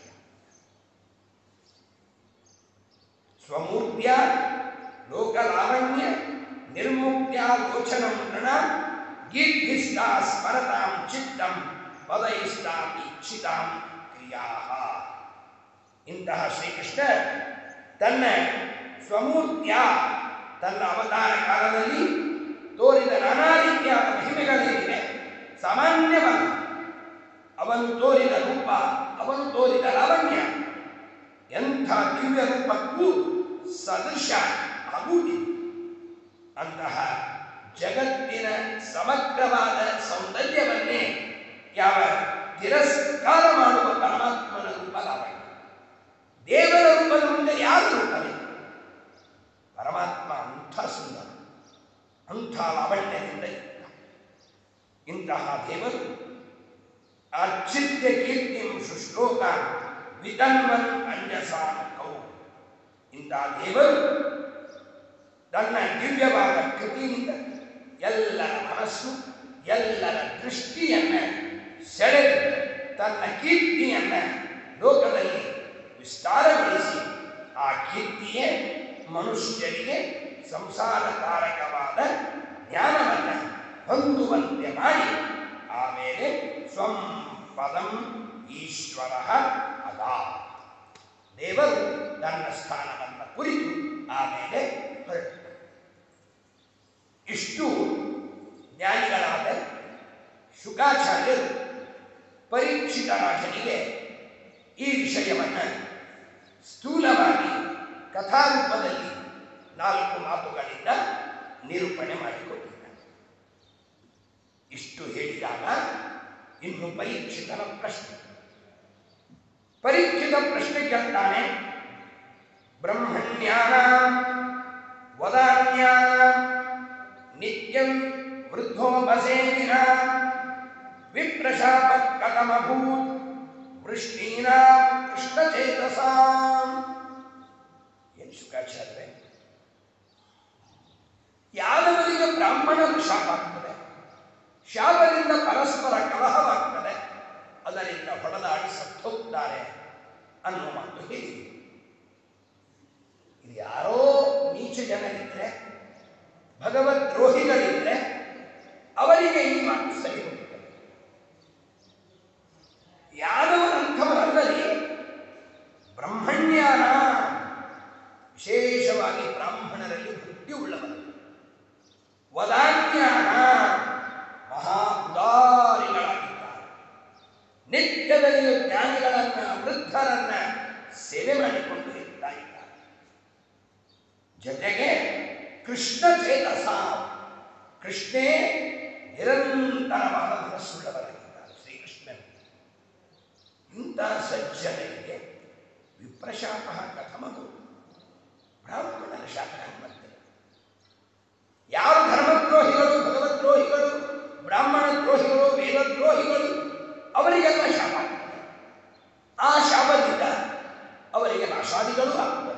ಸ್ವಮೂರ್ತ್ಯ ಲೋಕಲಾವಣ್ಯ ನಿರ್ಮುಕ್ತ್ಯ ಗೋಚರಂ ನೃಣ ಗೀರ್ಭಿಸ್ತಾ ಸ್ಮರತಾಂ ಚಿತ್ತಂ ಪದಯಿಸ್ತಾಂ ಇಚ್ಛಿತಾಂ ಕ್ರಿಯಾ ಇಂತಹ ಶ್ರೀಕೃಷ್ಣ ತನ್ನ ಸ್ವಮೂರ್ತ್ಯ ತನ್ನ ಅವತಾರ ಕಾಲದಲ್ಲಿ ತೋರಿದ ನಾನಾ ರೀತಿಯ ಮಹಿಮೆಗಳೇನಿವೆ ಸಾಮಾನ್ಯವಲ್ಲ ಅವನು ತೋರಿದ ರೂಪ ಅವನು ತೋರಿದ ಲಾವಣ್ಯ ಎಂಥ ದಿವ್ಯ ರೂಪಕ್ಕೂ ಸದೃಶ ಆಗುವುದಿಲ್ಲ ಅಂತಹ ಜಗತ್ತಿನ ಸಮಗ್ರವಾದ ಸೌಂದರ್ಯವನ್ನೇ ಯಾವ ತಿರಸ್ಕಾರ ಮಾಡುವ ಪರಮಾತ್ಮನ ರೂಪ ಲಾವಣ್ಯ ದೇವರ ರೂಪದ ಮುಂದೆ ಯಾರು ರೂಪವೇ ಪರಮಾತ್ಮ ಅಂಥ ಸುಂದರ ಅಂಥ ಲಾವಣ್ಯದಿಂದ ಇದ್ದ ಇಂತಹ ದೇವರು ಅರ್ಚಿತ್ಯ ಕೀರ್ತಿಂ ಶುಶ್ಲೋಕ ವಿತನ್ವನ್ ಅಂಜಸಾನ ಕೌ ಇಂತಹ ದೇವರು ತನ್ನ ದಿವ್ಯವಾದ ಕೃತಿಯಿಂದ ಎಲ್ಲರ ಮನಸ್ಸು ಎಲ್ಲರ ದೃಷ್ಟಿಯನ್ನ ಸೆಳೆದು ತನ್ನ ಕೀರ್ತಿಯನ್ನ ಲೋಕದಲ್ಲಿ ವಿಸ್ತಾರಗೊಳಿಸಿ ಆ ಕೀರ್ತಿಯೇ ಮನುಷ್ಯರಿಗೆ ಸಂಸಾರ ಕಾರಕವಾದ ಜ್ಞಾನವನ್ನು ಹೊಂದುವಂತೆ ಮಾಡಿ ಆಮೇಲೆ ಸ್ವಂ ಪದಂ ಈಶ್ವರ ಅದ ದೇವರು ತನ್ನ ಸ್ಥಾನವನ್ನು ಕುರಿತು ಆಮೇಲೆ ಹೊರಟು ಇಷ್ಟು ಜ್ಞಾನಿಗಳಾದ ಶುಕಾಚಾರ್ಯರು ಪರೀಕ್ಷಿತ ರಾಜನಿಗೆ ಈ ವಿಷಯವನ್ನು ಸ್ಥೂಲವಾಗಿ ಕಥಾರೂಪದಲ್ಲಿ ನಾಲ್ಕು ಮಾತುಗಳಿಂದ ನಿರೂಪಣೆ ಮಾಡಿಕೊಟ್ಟಿದ್ದಾರೆ ಇಷ್ಟು ಹೇಳಿದಾಗ ಇನ್ನು ಪರೀಕ್ಷಿತನ ಪ್ರಶ್ನೆ ಪರೀಕ್ಷಿತ ಪ್ರಶ್ನೆ ಕೇಳ್ತಾನೆ ಬ್ರಹ್ಮಣ್ಯಾನ ವದಾನ್ಯಾನ ನಿತ್ಯಂ ವೃದ್ಧೋಪಸೇನಿನ ವಿಪ್ರಶಾಪ ಕಥಮಭೂತ್ ವೃಷ್ಣೀನಾಂ ಕೃಷ್ಣಚೇತಸಾಂ ಏನು ಶುಕಾಚಾರ್ಯ ಯಾದವರಿಗೆ ಬ್ರಾಹ್ಮಣರು ಶಾಪ ಆಗ್ತದೆ ಶಾಪದಿಂದ ಪರಸ್ಪರ ಕಲಹವಾಗ್ತದೆ ಅದರಿಂದ ಹೊಡೆದಾಡಿ ಸತ್ತೋಗ್ತಾರೆ ಅನ್ನೋ ಮಾತು ಹೇಳಿ ಇದು ಯಾರೋ ನೀಚ ಜನರಿದ್ರೆ ಭಗವದ್ ದ್ರೋಹಿಗಳಿದ್ರೆ ಅವರಿಗೆ ಈ ಮಾತು ಸರಿ ಹೋಗುತ್ತದೆ ಯಾದವರಂಥವರಲ್ಲದೆ ಬ್ರಹ್ಮಣ್ಯಾನ ವಿಶೇಷವಾಗಿ ಬ್ರಾಹ್ಮಣರಲ್ಲಿ ಬುದ್ಧಿ ಉಳ್ಳವರು ವದಾನ್ಯಾನ ಮಹಾ ಉದಾರಿಗಳಾಗಿದ್ದಾರೆ ನಿತ್ಯದಲ್ಲಿ ಜ್ಞಾನಿಗಳನ್ನ ವೃದ್ಧರನ್ನ ಸೇವೆ ಮಾಡಿಕೊಂಡು ಇರ್ತಾ ಇದ್ದಾರೆ ಜೊತೆಗೆ ಕೃಷ್ಣ ಚೇತಸ ಕೃಷ್ಣೇ ನಿರಂತರವಾದ ಮನಸ್ಸುಳ್ಳವರಾಗಿದ್ದಾರೆ ಶ್ರೀಕೃಷ್ಣನ್ ಇಂಥ ಸಜ್ಜನರಿಗೆ ವಿಪ್ರಶಾಪ ಕಥಮಗು ಬ್ರಾಹ್ಮಣನ ಶಾಪ ಹೆಂಗ್ ಬರ್ತದೆ ಯಾರು ಧರ್ಮದ್ರೋಹಿಗಳು ಭಗವದ್ರೋಹಿಗಳು ಬ್ರಾಹ್ಮಣ ದ್ರೋಹಿಗಳು ವೇದದ್ರೋಹಿಗಳು ಅವರಿಗೆಲ್ಲ ಶಾಪ ಆಗ್ತದೆ ಆ ಶಾಪದಿಂದ ಅವರಿಗೆ ನಾಶಾದಿಗಳು ಆಗ್ತದೆ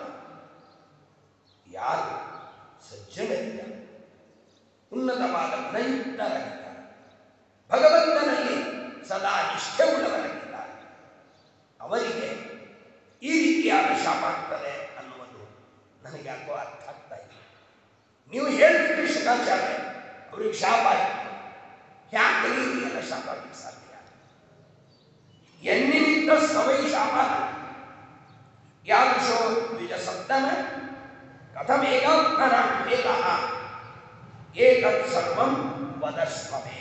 ಯಾರು ಸಜ್ಜನರಿದ್ದಾರೆ ಉನ್ನತವಾದ ಗುಣಯುಕ್ತರಾಗಿದ್ದಾರೆ ಭಗವಂತನಲ್ಲಿ ಸದಾ ನಿಷ್ಠೆ ಉಳ್ಳವರಾಗಿದ್ದಾರೆ ಅವರಿಗೆ ಈ ರೀತಿಯಾದ ಶಾಪ ಆಗ್ತದೆ ಅನ್ನುವುದು ನನಗೆ ಯಾಕೋ ಅರ್ಥ ಆಗ್ತಾ ಇಲ್ಲ ನೀವು ಹೇಳ್ತಿದ್ರಿ ಶುಕಾಚಾರ್ಯ ಅವ್ರಿಗೆ ಶಾಪ ಆಯ್ತು ಯಾಕೆ ಈ ರೀತಿಯೆಲ್ಲ ಶಾಪ ಆಗ್ಲಿಕ್ಕೆ ಸಾಧ್ಯ ಎನ್ನಿಮಿತ್ತ ಸವೈ ಶಾಪ ಯಾದೃಶೋ ದ್ವಿಜ ಸಪ್ತಮ ಕಥಮೇಕಾತ್ಮನ ವೇದಃ ಏತತ್ ಸರ್ವಂ ವದಸ್ವ ಮೇ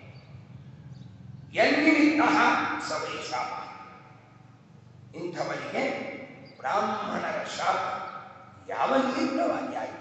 ಯನ್ನಿಮಿತ್ತ ಸವೈ ಶಾಪ ಇಂಥವರಿಗೆ ಬ್ರಾಹ್ಮಣರ ಶಾಪ ಯಾವ ನಿಮಿತ್ತವಾಗಿ ಆಯಿತು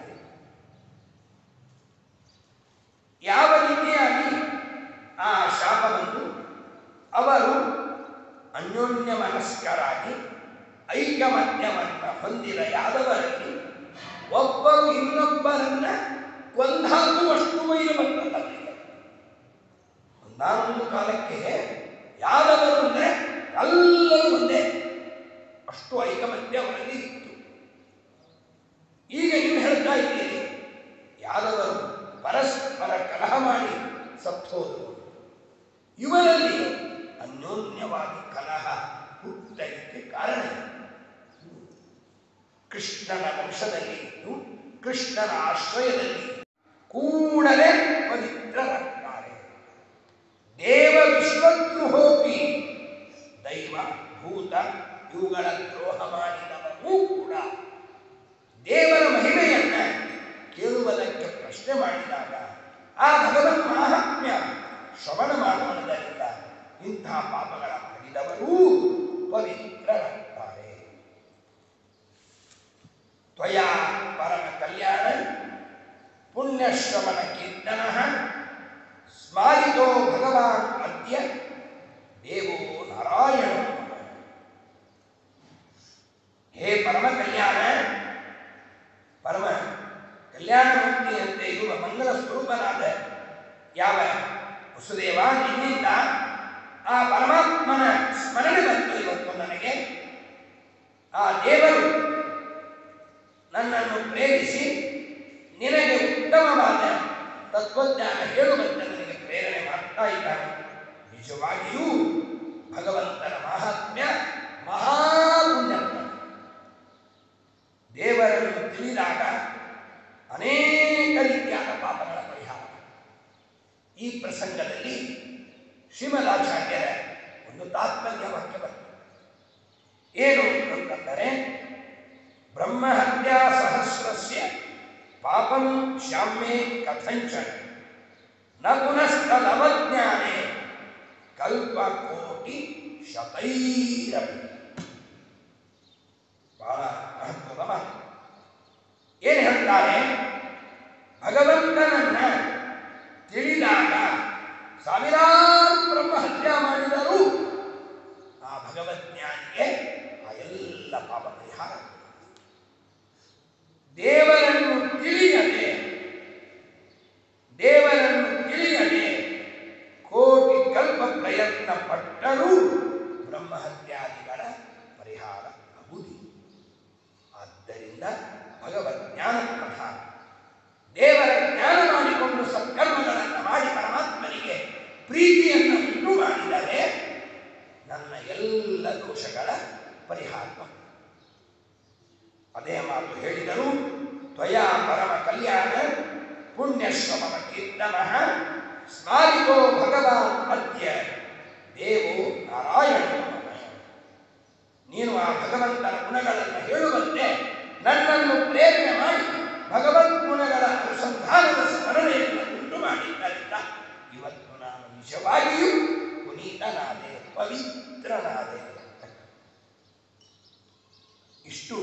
ಯಾವ ರೀತಿಯಾಗಿ ಆ ಶಾಪವನ್ನು ಅವರು ಅನ್ಯೋನ್ಯ ಮನಸ್ಕರಾಗಿ ಐಕಮತ್ಯವನ್ನು ಹೊಂದಿದ ಯಾದವರಲ್ಲಿ ಒಬ್ಬರು ಇನ್ನೊಬ್ಬರನ್ನ ಕೊಂದಾಕುವಷ್ಟು ವೈರ ಬಂದವರಿಗೆ ಒಂದಾನೊಂದು ಕಾಲಕ್ಕೆ ಯಾದವರು ಅಂದರೆ ಎಲ್ಲರೂ ಒಂದೇ ಅಷ್ಟು ಐಕಮತ್ಯ ಅವರಲ್ಲಿ ಇತ್ತು ಈಗ ನೀವು ಹೇಳ್ತಾ ಇದ್ದೀರಿ ಯಾದವರು ಪರಸ್ಪರ ಕಲಹ ಮಾಡಿ ಸತ್ತೋದರು ಇವರಲ್ಲಿ ಅನ್ಯೋನ್ಯವಾಗಿ ಕಲಹ ಹುಟ್ಟಲಿಕ್ಕೆ ಕಾರಣ ಏನು? ಕೃಷ್ಣನ ವಂಶದಲ್ಲಿ ಇದ್ದು ಕೃಷ್ಣನ ಆಶ್ರಯದಲ್ಲಿ ಕೂಡಲೇ ಪವಿತ್ರರಾಗ್ತಾರೆ ದೇವ ವಿಶ್ವದ್ರೋಹೋಪಿ ದೈವ ಭೂತ ಇವುಗಳ ದ್ರೋಹ ಮಾಡಿದವರೂ ಕೂಡ ದೇವರ ಮಹಿಮೆಯನ್ನ ಕೇಳುವುದಕ್ಕೆ ಪ್ರಶ್ನೆ ಮಾಡಿದಾಗ ಆ ಭಗವನ್ ಮಾಹಾತ್ಮ್ಯ ಶ್ರವಣ ಮಾಡುವುದರಿಂದ ಇಂಥ ಪಾಪಗಳ ಮಾಡಿದವರೂ ಪವಿತ್ರರಾಗ್ತಾರೆ ತ್ವಯಾ ಪರಮ ಕಲ್ಯಾಣ ಪುಣ್ಯಶ್ರವಣ ಕೀರ್ತನ ಸ್ಮಾರಿತೋ ಭಗವಾನ್ ಅದ್ಯ ದೇವೋ ನಾರಾಯಣ ಹೇ ಪರಮ ಕಲ್ಯಾಣ ಪರಮ ಕಲ್ಯಾಣ ಮೂರ್ತಿಯಂತೆ ಇರುವ ಮಂಗಲ ಸ್ವರೂಪನಾದ ಯಾವ ವಸುದೇವ ನಿನ್ನಿಂದ ಆ ಪರಮಾತ್ಮನ ಸ್ಮರಣೆ ಬಂತು ಇವತ್ತು ನನಗೆ ಆ ದೇವರು ನನ್ನನ್ನು ಪ್ರೇರಿಸಿ ನಿನಗೆ ಉತ್ತಮವಾದ ತತ್ವಜ್ಞಾನ ಹೇಳುವಂತೆ ನನಗೆ ಪ್ರೇರಣೆ ಮಾಡ್ತಾ ಇದ್ದಾನೆ ನಿಜವಾಗಿಯೂ ಭಗವಂತನ ಮಹಾತ್ಮ್ಯ ಮಹಾಪುಣ್ಯತ್ಮ ದೇವರನ್ನು ತಿಳಿದಾಗ ಅನೇಕ ರೀತಿಯಾದ ಪಾಪಗಳ ಪರಿಹಾರ ಈ ಪ್ರಸಂಗದಲ್ಲಿ ಶ್ರೀಮದಾಚಾರ್ಯರ ಒಂದು ತಾತ್ಪರ್ಯ ವಾಕ್ಯ ಬರ್ತದೆ ಏನು ಅಂತಂದರೆ ಬ್ರಹ್ಮಹತ್ಯಾ ಸಹಸ್ರಸ್ಯ ಪಾಪಂ ಶಾಮ್ಯೆ ಕಥಂಚನ ನ ಪುನಸ್ತದವಜ್ಞಾನೆ ಕಲ್ಪಕೋಟಿ ಶತೈರಪಿ ಬಹಳ ಮಹತ್ವದ ಮಾತು ಏನು ಹೇಳ್ತಾರೆ ಭಗವಂತನನ್ನ ತಿಳಿದಾಗ ಸಾವಿರಾರು ಬ್ರಹ್ಮ ಹತ್ಯೆ ಮಾಡಿದರೂ ಆ ಭಗವಜ್ಞಾನಿಗೆ ಆ ಎಲ್ಲ ಪಾಪ ಪರಿಹಾರ ದೇವರನ್ನು ತಿಳಿಯದೆ ದೇವರನ್ನು ತಿಳಿಯದೆ ಕೋಟಿ ಕಲ್ಪ ಪ್ರಯತ್ನ ಪಟ್ಟರೂ ಬ್ರಹ್ಮಹತ್ಯಾದಿಗಳ ಪರಿಹಾರ ಆಗುವುದಿಲ್ಲ ಆದ್ದರಿಂದ ಭಗವಜ್ಞಾನ ಪ್ರಧಾನ ದೇವರ ಜ್ಞಾನ ಮಾಡಿಕೊಂಡು ಸತ್ಕರ್ಮಗಳನ್ನು ಮಾಡಿ ಪರಮಾತ್ಮನಿಗೆ ಪ್ರೀತಿಯನ್ನು ಉಂಟು ಮಾಡಿದರೆ ನನ್ನ ಎಲ್ಲ ದೋಷಗಳ ಪರಿಹಾರ ಅದೇ ಮಾತು ಹೇಳಿದರು ತ್ವಯಾ ಪರಮ ಕಲ್ಯಾಣ ಪುಣ್ಯಶ್ರಮಣ ಕೀರ್ತನ ಸ್ಮಾರಿತೋ ಭಗವಾನ್ ಅದ್ಯ ದೇವೋ ನಾರಾಯಣ ನೀನು ಆ ಭಗವಂತನ ಗುಣಗಳನ್ನು ಹೇಳುವಂತೆ ನನ್ನನ್ನು ಪ್ರೇರಣೆ ಮಾಡಿ ಭಗವದ್ ಗುಣಗಳ ಅನುಸಂಧಾನದ ಸ್ಮರಣೆಯನ್ನು ಉಂಟು ಮಾಡಿದ್ದರಿಂದ ಇವತ್ತು ನಾನು ನಿಜವಾಗಿಯೂ ಪುನೀತನಾದೆ ಪವಿತ್ರನಾದೆ ಇಷ್ಟು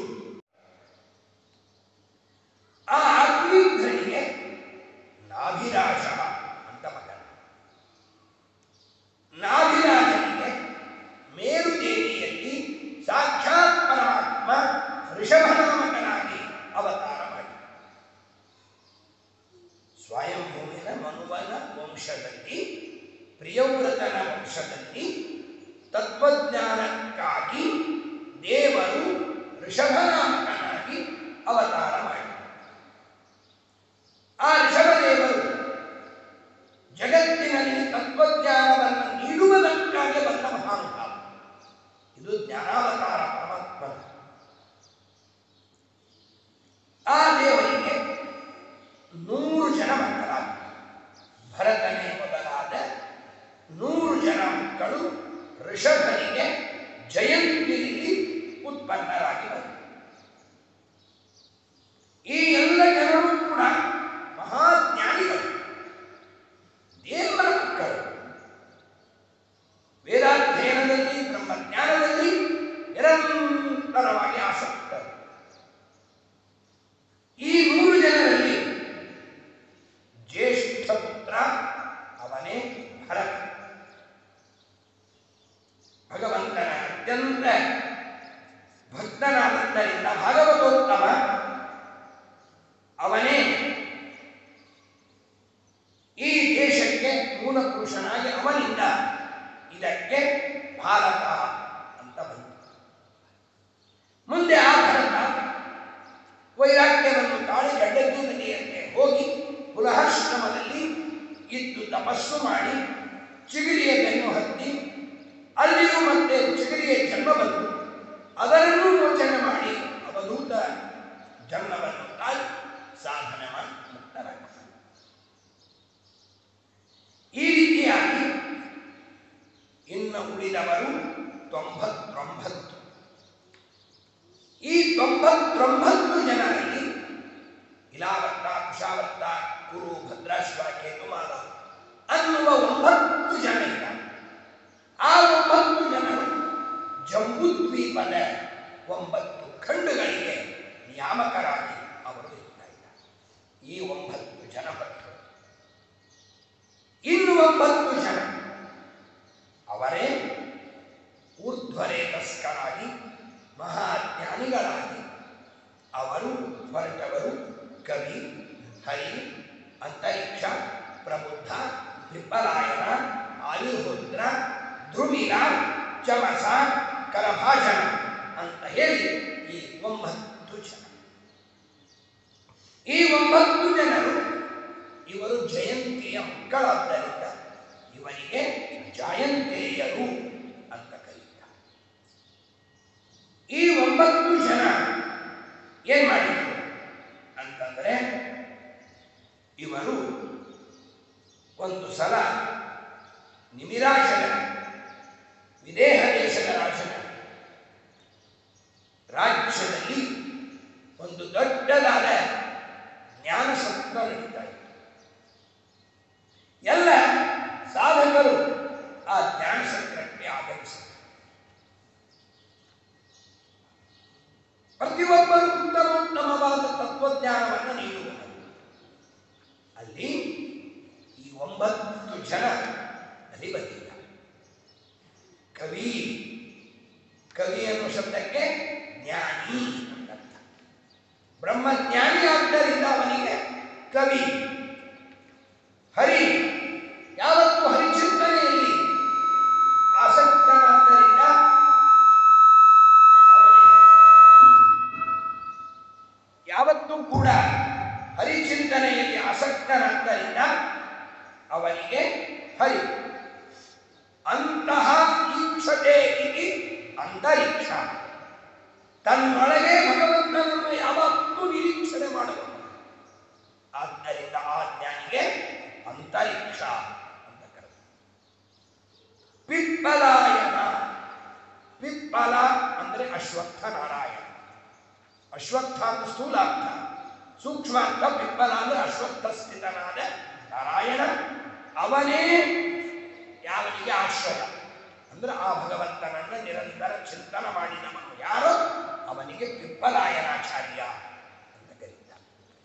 ಆ ಅಗ್ನಿಧ್ವನಿಗೆ ನಾಭಿರಾಜ ಅಂತ ಮಗ ನಾಭಿರಾಜನಿಗೆ ಮೇರುದೇವಿಯಲ್ಲಿ ಸಾಕ್ಷಾತ್ ಪರಮಾತ್ಮ ಋಷಭನಾಮಕನಾಗಿ ಅವತಾರ ತತ್ವಜ್ಞಾನಕ್ಕಾಗಿ ದೇವರು ಋಷಭನಾಮಕನಾಗಿ ಅವತಾರ ಮಾಡಿದರು ಆ ಋಷಭದೇವರು ಜಗತ್ತಿನಲ್ಲಿ ತತ್ವಜ್ಞಾನವನ್ನು ನೀಡುವುದಕ್ಕಾಗಿ ಬಂದ ಮಹಾನುಭಾವ ಇದು ಜ್ಞಾನಾವತಾರ ಪರಮಾತ್ಮನ ಆ ದೇವರಿಗೆ ನೂರು ಜನ ಮಕ್ಕಳಾಗಿದ್ದರು ಭರತನೇ ಮೊದಲಾದ ನೂರು ಜನ ಮಕ್ಕಳು ಋಷಭನಿಗೆ ಜಯಂತಿಯಲ್ಲಿ ಉತ್ಪನ್ನರಾಗಿ ಬಂದರು ಈ ಎಲ್ಲ ಜನರು ಕೂಡ ಮಹಾಜ್ಞಾನಿಗಳು ದೇವರ ಮಕ್ಕಳು ವೇದಾಧ್ಯಯನದಲ್ಲಿ ಬ್ರಹ್ಮಜ್ಞಾನದಲ್ಲಿ ನಿರಂತರವಾಗಿ ಆಸಕ್ತರು ಈ ನೂರು ಜನರಲ್ಲಿ ಜ್ಯೇಷ್ಠ ಪುತ್ರ ಅವನೇ ಭರತ ಭಗವಂತನ ಅತ್ಯಂತ ಭಕ್ತನಾದದ್ದರಿಂದ ಭಾಗವತೋತ್ತಮ ಅವನೇ ಈ ದೇಶಕ್ಕೆ ಮೂಲ ಪುರುಷನಾಗಿ ಅವನಿಂದ ಇದಕ್ಕೆ ಭಾರತ ಅಂತ ಬಂತು ಮುಂದೆ ಆ ಭರತ ವೈರಾಗ್ಯವನ್ನು ತಾಳಿ ಗಡ್ಡದ್ದು ನದಿಯಂತೆ ಹೋಗಿ ಪುಲಹಾಶ್ರಮದಲ್ಲಿ ಇದ್ದು ತಪಸ್ಸು ಮಾಡಿ ಚಿಗಿರಿಯ ಬೆನ್ನು ಹತ್ತಿ ಅಲ್ಲಿಯೂ ಮತ್ತೆ ಚಿಗಿರಿಯ ಜನ್ಮ ಬಂತು ಅದರನ್ನೂ ಯೋಚನೆ ಮಾಡಿ ಅವಧೂತ ಜನ್ಮವನ್ನು ತಾಳಿ ಸಾಧನೆ ಮಾಡಿ ಮುಕ್ತರಾಗ್ತಾರೆ ಈ ರೀತಿಯಾಗಿ ಇನ್ನು ಉಳಿದವರು ತೊಂಬತ್ತೊಂಬತ್ತು ಈ ತೊಂಬತ್ತೊಂಬತ್ತು ಜನರಲ್ಲಿ ಇಲಾವತ್ತ ಕುಶಾವತ್ತ ಕುರು ಭದ್ರಾಶ್ವ ಕೇತುಮಾಲ ಅನ್ನುವ ಒಂಬತ್ತು ಜನ ಇದ್ದಾರೆ ಆ ಒಂಬತ್ತು ಜನರು ಜಂಬೂದ್ವೀಪದ ಒಂಬತ್ತು ಖಂಡಗಳಿಗೆ ನಿಯಾಮಕರಾಗಿ ಅವರು ಇರ್ತಾ ಇದ್ದಾರೆ ಈ ಒಂಬತ್ತು ಜನ ಭಕ್ತರು ಇನ್ನು ಒಂಬತ್ತು ಜನ ಅವರೇ ಊರ್ಧ್ವರೇತಸ್ಕರಾಗಿ ಮಹಾಜ್ಞಾನಿಗಳಾಗಿ ಅವರು ಹೊರಟವರು ಕವಿ ಹರಿ ಅಂತರಿಕ್ಷ ಪ್ರಬುದ್ಧ ವಿಪಲಾಯನ ಆಯುರ್ಹೋತ್ರ ಧ್ರುಮಿಲ ಚಮಸ ಕರಭಾಷಣ ಅಂತ ಹೇಳಿ ಈ ಒಂಬತ್ತು ಜನ ಈ ಒಂಬತ್ತು ಜನರು ಇವರು ಜಯಂತಿಯ ಮಕ್ಕಳಾದ್ದರಿಂದ ಇವರಿಗೆ ಜಯಂತೇಯರು ಅಂತ ಕರೀತಾರೆ ಈ ಒಂಬತ್ತು ಜನ ಏನ್ ಮಾಡಿದ್ರು ಅಂತಂದ್ರೆ ಇವರು ಒಂದು ಸಲ ನಿಮಿರಾಜನ ವಿದೇಹ ದೇಶದ ರಾಜನ ರಾಜ್ಯದಲ್ಲಿ ಒಂದು ದೊಡ್ಡದಾದ ಜ್ಞಾನ ಸತ್ರ ನಡೀತಾ ಇತ್ತು ಎಲ್ಲ ಸಾಧಕರು ಆ ಜ್ಞಾನ ಸತ್ರಕ್ಕೆ ಆಗಮಿಸಿದರು ಪ್ರತಿಯೊಬ್ಬರು ಉತ್ತಮೋತ್ತಮವಾದ ತತ್ವಜ್ಞಾನವನ್ನು ನೀಡುವರು ಅಲ್ಲಿ ಈ ಒಂಬತ್ತು ಜನ ಅಲ್ಲಿ ಬಂದಿದ್ದಾರೆ ಕವಿ ಕವಿ ಅನ್ನೋ ಶಬ್ದಕ್ಕೆ ಜ್ಞಾನಿ ಅಂತ ಅರ್ಥ. ಬ್ರಹ್ಮಜ್ಞಾನಿ ಆದ್ದರಿಂದ ಅವನಿಗೆ ಕವಿ ಹರಿ ಯಾವತ್ತು ಹರಿಚಿಂತನೆಯಲ್ಲಿ ಆಸಕ್ತನಾದ್ದರಿಂದ ಅವನಿಗೆ ಯಾವತ್ತೂ ಕೂಡ ಹರಿಚಿಂತನೆಯಲ್ಲಿ ಆಸಕ್ತನಾದ್ದರಿಂದ ಅವನಿಗೆ ಹರಿ ಅಂತಹ ಈಕ್ಷತೆ ಇತಿ ಅಂತರಿಕ್ಷ ತನ್ನೊಳಗೆ ಭಗವಂತನನ್ನು ಯಾವತ್ತೂ ನಿರೀಕ್ಷಣೆ ಮಾಡುವನು ಆದ್ದರಿಂದ ಆ ಜ್ಞಾನಿಗೆ ಅಂತರಿಕ್ಷ ಅಂತ ಕರೆದು ಪಿಪ್ಪಲಾಯನ ಪಿಪ್ಪಲ ಅಂದ್ರೆ ಅಶ್ವತ್ಥ ನಾರಾಯಣ ಅಶ್ವತ್ಥ ಅಂತ ಸ್ಥೂಲಾರ್ಥ ಸೂಕ್ಷ್ಮ ಅರ್ಥ ಪಿಪ್ಪಲ ಅಂದ್ರೆ ಅಶ್ವತ್ಥ ಸ್ಥಿತನಾದ ನಾರಾಯಣ ಅವನೇ ಯಾವನಿಗೆ ಆಶ್ರಯ ಅಂದ್ರೆ ಆ ಭಗವಂತನನ್ನ ನಿರಂತರ ಚಿಂತನ ಮಾಡಿದವನು ಯಾರೋ ಅವನಿಗೆ ಪಿಪ್ಪಲಾಯನಾಚಾರ್ಯ ಅಂತ ಕರೀತಾರೆ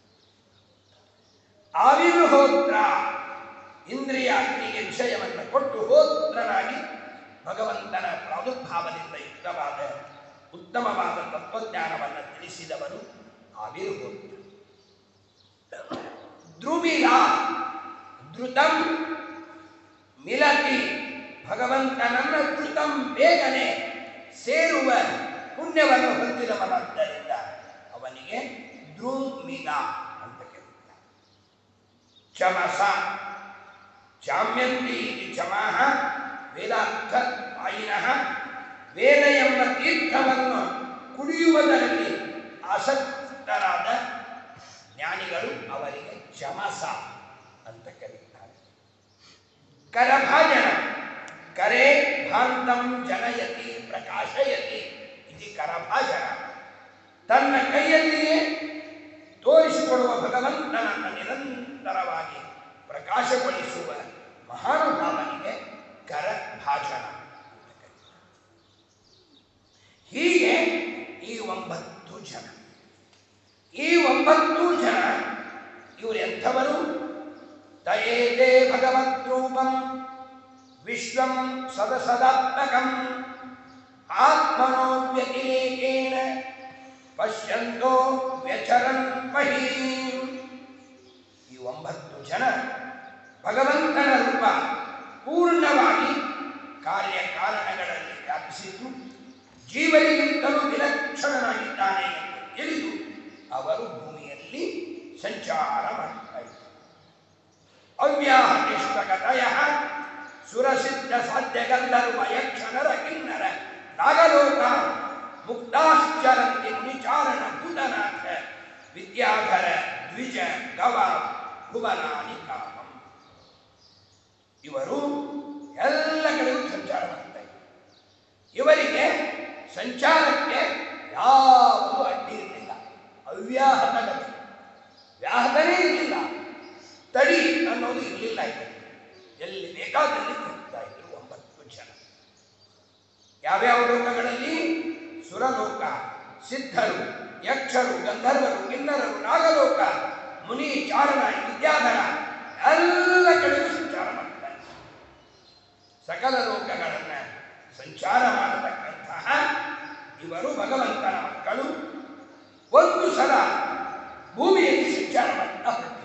ಆವಿರ್ಹೋತ್ರ ಇಂದ್ರಿಯ ಅಗ್ನಿಗೆ ವಿಷಯವನ್ನು ಕೊಟ್ಟು ಹೋತ್ರನಾಗಿ ಭಗವಂತನ ಪ್ರಾದುರ್ಭಾವದಿಂದ ಯುಕ್ತವಾದ ಉತ್ತಮವಾದ ತತ್ವಜ್ಞಾನವನ್ನು ತಿಳಿಸಿದವನು ಆವಿರ್ಹೋತ್ರ ಧ್ರುಮಿಲ ಧೃತಂ ಮಿಲತಿ ಭಗವಂತನನ್ನ ಕೃತಂ ಬೇಗನೆ ಸೇರುವ ಪುಣ್ಯವನ್ನು ಹೊಂದಿದವನಾದ್ದರಿಂದ ಅವನಿಗೆ ದ್ರುಮಿದ ಅಂತ ಕರೀತಾರೆ ಚಮಸ ಚಾಮ್ಯಂತಿ ಇತಿ ಚಮಃ ವೇದಾರ್ಥ ಆಯಿನಃ ವೇದ ಎಂಬ ತೀರ್ಥವನ್ನು ಕುಡಿಯುವುದರಲ್ಲಿ ಆಸಕ್ತರಾದ ಜ್ಞಾನಿಗಳು ಅವರಿಗೆ ಚಮಸ ಅಂತ ಕರೀತಾರೆ ಕರಭಾಜನ ಕರೆ ಭಾಂತಂ ಜನಯತಿ ಪ್ರಕಾಶಯತಿ ಇದು ಕರಭಾಜನ ತನ್ನ ಕೈಯಲ್ಲಿಯೇ ತೋರಿಸಿಕೊಡುವ ಭಗವಂತನನ್ನು ನಿರಂತರವಾಗಿ ಪ್ರಕಾಶಗೊಳಿಸುವ ಮಹಾನುಭಾವನಿಗೆ ಕರಭಾಜನ ಅಂತ ಕರೀತಾರೆ. ಹೀಗೆ ಈ ಒಂಬತ್ತು ಜನ ಈ ಒಂಬತ್ತು ಜನ ಇವರು ಎಂಥವರು ತಯೇತೆ ಭಗವದ್ರೂಪಂ ವಿಶ್ವಂ ಸದಸದಾತ್ಮಕಂ ಆತ್ಮನೋ ವ್ಯತಿರೇಕೇಣ ಪಶ್ಯಂತೋ ವ್ಯಚರನ್ ಮಹೀಂ ಈ ಒಂಬತ್ತು ಜನ ಭಗವಂತನ ರೂಪ ಪೂರ್ಣವಾಗಿ ಕಾರ್ಯಕಾರಣಗಳಲ್ಲಿ ವ್ಯಾಪಿಸಿದ್ದು ಜೀವನಿಗಿಂತಲೂ ವಿಲಕ್ಷಣನಾಗಿದ್ದಾನೆ ಎಂದು ತಿಳಿದು ಅವರು ಭೂಮಿಯಲ್ಲಿ ಸಂಚಾರ ಮಾಡ್ತಾ ಇದ್ದಾರೆ ಅವ್ಯಾಹತಿಷ್ಟಗತಯ ಸುರಸಿದ್ಧ ಸಾಧ್ಯ ಗಂಧರ್ವ ಯಕ್ಷಣರ ಕಿನ್ನರ ನಾಗಲೋಕ ಮುಕ್ತಾಶ್ಚರಂತಿ ಮುನಿಚಾರಣ ಭೂತನಾಥ ವಿದ್ಯಾಧರ ದ್ವಿಜ ಗವ ಭುವನಾನಿ ಕಾಮಂ ಇವರು ಎಲ್ಲ ಕಡೆಗೂ ಸಂಚಾರ ಮಾಡ್ತಾ ಇದ್ದಾರೆ ಇವರಿಗೆ ಸಂಚಾರಕ್ಕೆ ಯಾವುದು ಅಡ್ಡಿ ಇರಲಿಲ್ಲ ಅವ್ಯಾಹತ ಗತಿ ವ್ಯಾಹತನೇ ಇರಲಿಲ್ಲ ತಡಿ ಅನ್ನೋದು ಇರಲಿಲ್ಲ ಇವರಿಗೆ ಎಲ್ಲಿ ಬೇಕಾದಲ್ಲಿ ತಿರುಗ್ತಾ ಇದ್ರು ಒಂಬತ್ತು ಜನ ಯಾವ್ಯಾವ ಲೋಕಗಳಲ್ಲಿ ಸುರಲೋಕ ಸಿದ್ಧರು ಯಕ್ಷರು ಗಂಧರ್ವರು ಕಿನ್ನರರು ನಾಗಲೋಕ ಮುನಿ ಚಾರಣ ವಿದ್ಯಾಧರ ಎಲ್ಲ ಕಡೆಗೂ ಸಂಚಾರ ಮಾಡ್ತಾರೆ ಸಕಲ ಲೋಕಗಳನ್ನ ಸಂಚಾರ ಮಾಡತಕ್ಕಂತಹ ಇವರು ಭಗವಂತನ ಮಕ್ಕಳು ಒಂದು ಸಲ ಭೂಮಿಯಲ್ಲಿ ಸಂಚಾರ ಮಾಡ್ತಾ ಹೊರಟಿದ್ದಾರೆ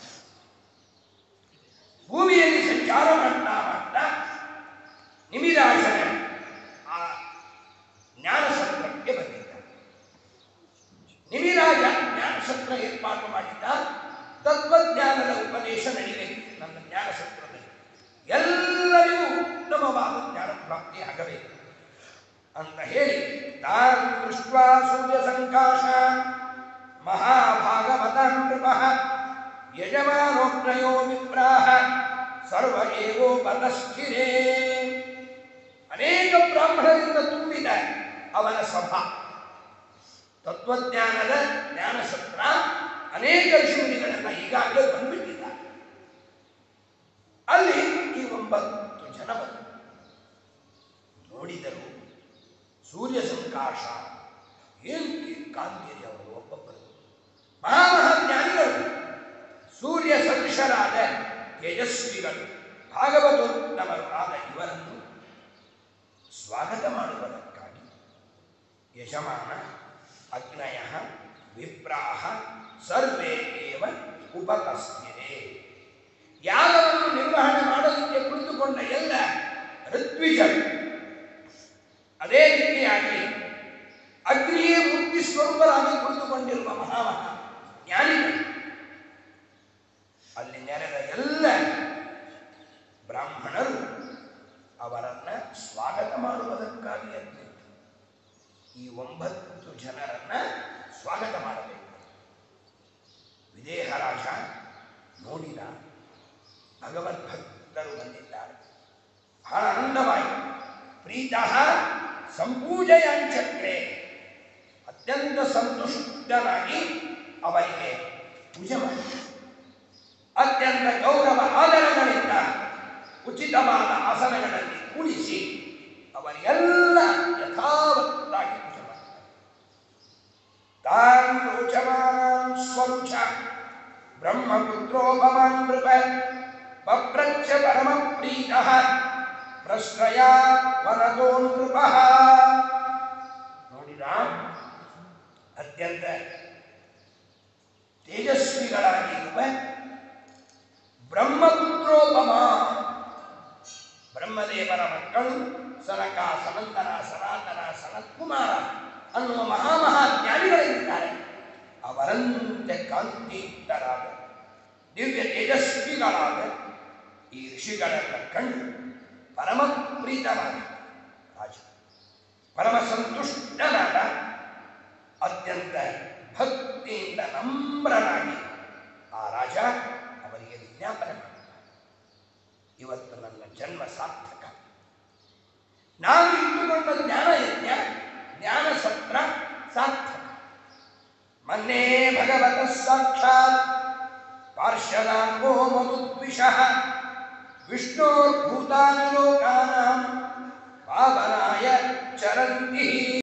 ಭೂಮಿಯಲ್ಲಿ ಸಂಚಾರ ಮಾಡ್ತಾ ಮಾಡ್ತಾ ನಿಮಿರಾಜನ ಆ ಜ್ಞಾನಸತ್ರಕ್ಕೆ ಬಂದಿದ್ದ ನಿಮಿರಾಜ ಜ್ಞಾನಸತ್ರ ಏರ್ಪಾಟು ಮಾಡಿದ್ದ ತತ್ವಜ್ಞಾನದ ಉಪದೇಶ ನಡೀಬೇಕು ನನ್ನ ಜ್ಞಾನಸತ್ರದಲ್ಲಿ ಎಲ್ಲರಿಗೂ ಉತ್ತಮವಾದ ಜ್ಞಾನ ಪ್ರಾಪ್ತಿ ಆಗಬೇಕು ಅಂತ ಹೇಳಿ ತಾನ್ ದೃಷ್ಟ ಸೂರ್ಯ ಸಂಕಾಶ ಮಹಾಭಾಗವತ ನೃಪ ಯಜಮಾನೋಗ್ನಯೋ ವಿಪ್ರಾಹ ಸರ್ವ ಏವೋಪತಸ್ಥಿರೇ ಅನೇಕ ಬ್ರಾಹ್ಮಣರಿಂದ ತುಂಬಿದ ಅವನ ಸಭಾ ತತ್ವಜ್ಞಾನದ ಜ್ಞಾನಸತ್ರ ಅನೇಕ ಋಷಿಮುನಿಗಳೆಲ್ಲ ಈಗಾಗಲೇ ಬಂದ್ಬಿಟ್ಟಿದ್ದಾರೆ ಅಲ್ಲಿ ಈ ಒಂಬತ್ತು ಜನ ಬಂದರು ನೋಡಿದರು ಸೂರ್ಯ ಸಂಕಾಶ ಏನು ಕಾಂತಿರಿ ಅವರು ಒಬ್ಬೊಬ್ಬರು ಮಹಾಮಹಾಜ್ಞಾನಿಗಳು ಸೂರ್ಯ ಸದೃಶರಾದ ತೇಜಸ್ವಿಗಳು ಭಾಗವತೋತ್ತಮರು ಆದ ಇವರನ್ನು ಸ್ವಾಗತ ಮಾಡುವುದಕ್ಕಾಗಿ ಯಜಮಾನ ಅಗ್ನಯ ವಿಪ್ರಾಹ ಸರ್ವೇ ಏವ ಉಪತಸ್ಥಿರೆ ಯಾಗವನ್ನು ನಿರ್ವಹಣೆ ಮಾಡಲಿಕ್ಕೆ ಕುಳಿತುಕೊಂಡ ಎಲ್ಲ ಋತ್ವಿಜರು ಅದೇ ರೀತಿಯಾಗಿ ಅಗ್ನಿಯೇ ಮುಕ್ತಿ ಸ್ವರೂಪರಾಗಿ ಕುಳಿತುಕೊಂಡಿರುವ ಮಹಾಮಹಾ ಜ್ಞಾನಿಗಳು ಅಲ್ಲಿ ನೆರೆದ ಎಲ್ಲ ಬ್ರಾಹ್ಮಣರು ಅವರನ್ನ ಸ್ವಾಗತ ಮಾಡುವುದಕ್ಕಾಗಿ ಎದ್ದಿದ್ದು ಈ ಒಂಬತ್ತು ಜನರನ್ನ ಸ್ವಾಗತ ಮಾಡಬೇಕು ವಿದೇಹರಾಜ ನೋಡಿದ ಭಗವದ್ಭಕ್ತರು ಬಂದಿದ್ದಾರೆ ಬಹಳ ಆನಂದವಾಯಿತು ಪ್ರೀತಃ ಸಂಪೂಜೆಯಾಂಚಕ್ರೆ ಅತ್ಯಂತ ಸಂತುಷ್ಟನಾಗಿ ಅವರಿಗೆ ಪೂಜೆ ಮಾಡಿ ಅತ್ಯಂತ ಗೌರವ ಆದರಗಳಿಂದ ಉಚಿತವಾದ ಆಸನಗಳಲ್ಲಿ ಕೂಡಿಸಿ ಅವರಿಗೆಲ್ಲ ಯಥಾವತ್ತಾಗಿ ಪೂಜೆ ಮಾಡ್ತಾರೆ ತಾನ್ ರೋಚಮಾನಾನ್ ಸ್ವರುಚ ಬ್ರಹ್ಮಪುತ್ರೋಪಮಾನ್ ನೃಪ ಪಪ್ರಚ್ಛ ಪರಮ ಪ್ರೀತಃ ಪ್ರಶ್ರಯ ವರದೋ ನೃಪ ನೋಡಿದ ಅತ್ಯಂತ ತೇಜಸ್ವಿಗಳಾಗಿರುವ ಬ್ರಹ್ಮಪುತ್ರೋಪಮ ಬ್ರಹ್ಮದೇವರ ಮಕ್ಕಳು ಸನಕ ಸನಂದನ ಸನಾತನ ಸನತ್ಕುಮಾರ ಅನ್ನುವ ಮಹಾಮಹಾ ಜ್ಞಾನಿಗಳಿದ್ದಾರೆ ಅವರಂತೆ ಕಾಂತಿಯುಕ್ತರಾದ ದಿವ್ಯ ತೇಜಸ್ವಿಗಳಾದ ಈ ಋಷಿಗಳನ್ನು ಕಂಡು ಪರಮ ಪ್ರೀತನಾದ ರಾಜ ಪರಮ ಸಂತುಷ್ಟನಾದ ಅತ್ಯಂತ ಭಕ್ತಿಯಿಂದ ನಮ್ರನಾಗಿ ಆ ರಾಜ ಅವರಿಗೆ ವಿಜ್ಞಾಪನೆ ಮಾಡುತ್ತಾರೆ ಇವತ್ತು ನನ್ನ ಜನ್ಮ ಸಾರ್ಥಕ ನಾನು ಇಟ್ಟುಕೊಂಡ ಜ್ಞಾನ ಯಜ್ಞ ಜ್ಞಾನ ಸತ್ರ ಸಾರ್ಥಕ ಮನ್ನೇ ಭಗವತ ಸಾಕ್ಷಾತ್ ಪಾರ್ಶ್ವದಾಂಗೋ ಮಧುದ್ವಿಷಃ ವಿಷ್ಣೋರ್ಭೂತಾನಿ ಲೋಕಾನಾಂ ಪಾವನಾಯ ಚರಂತಿ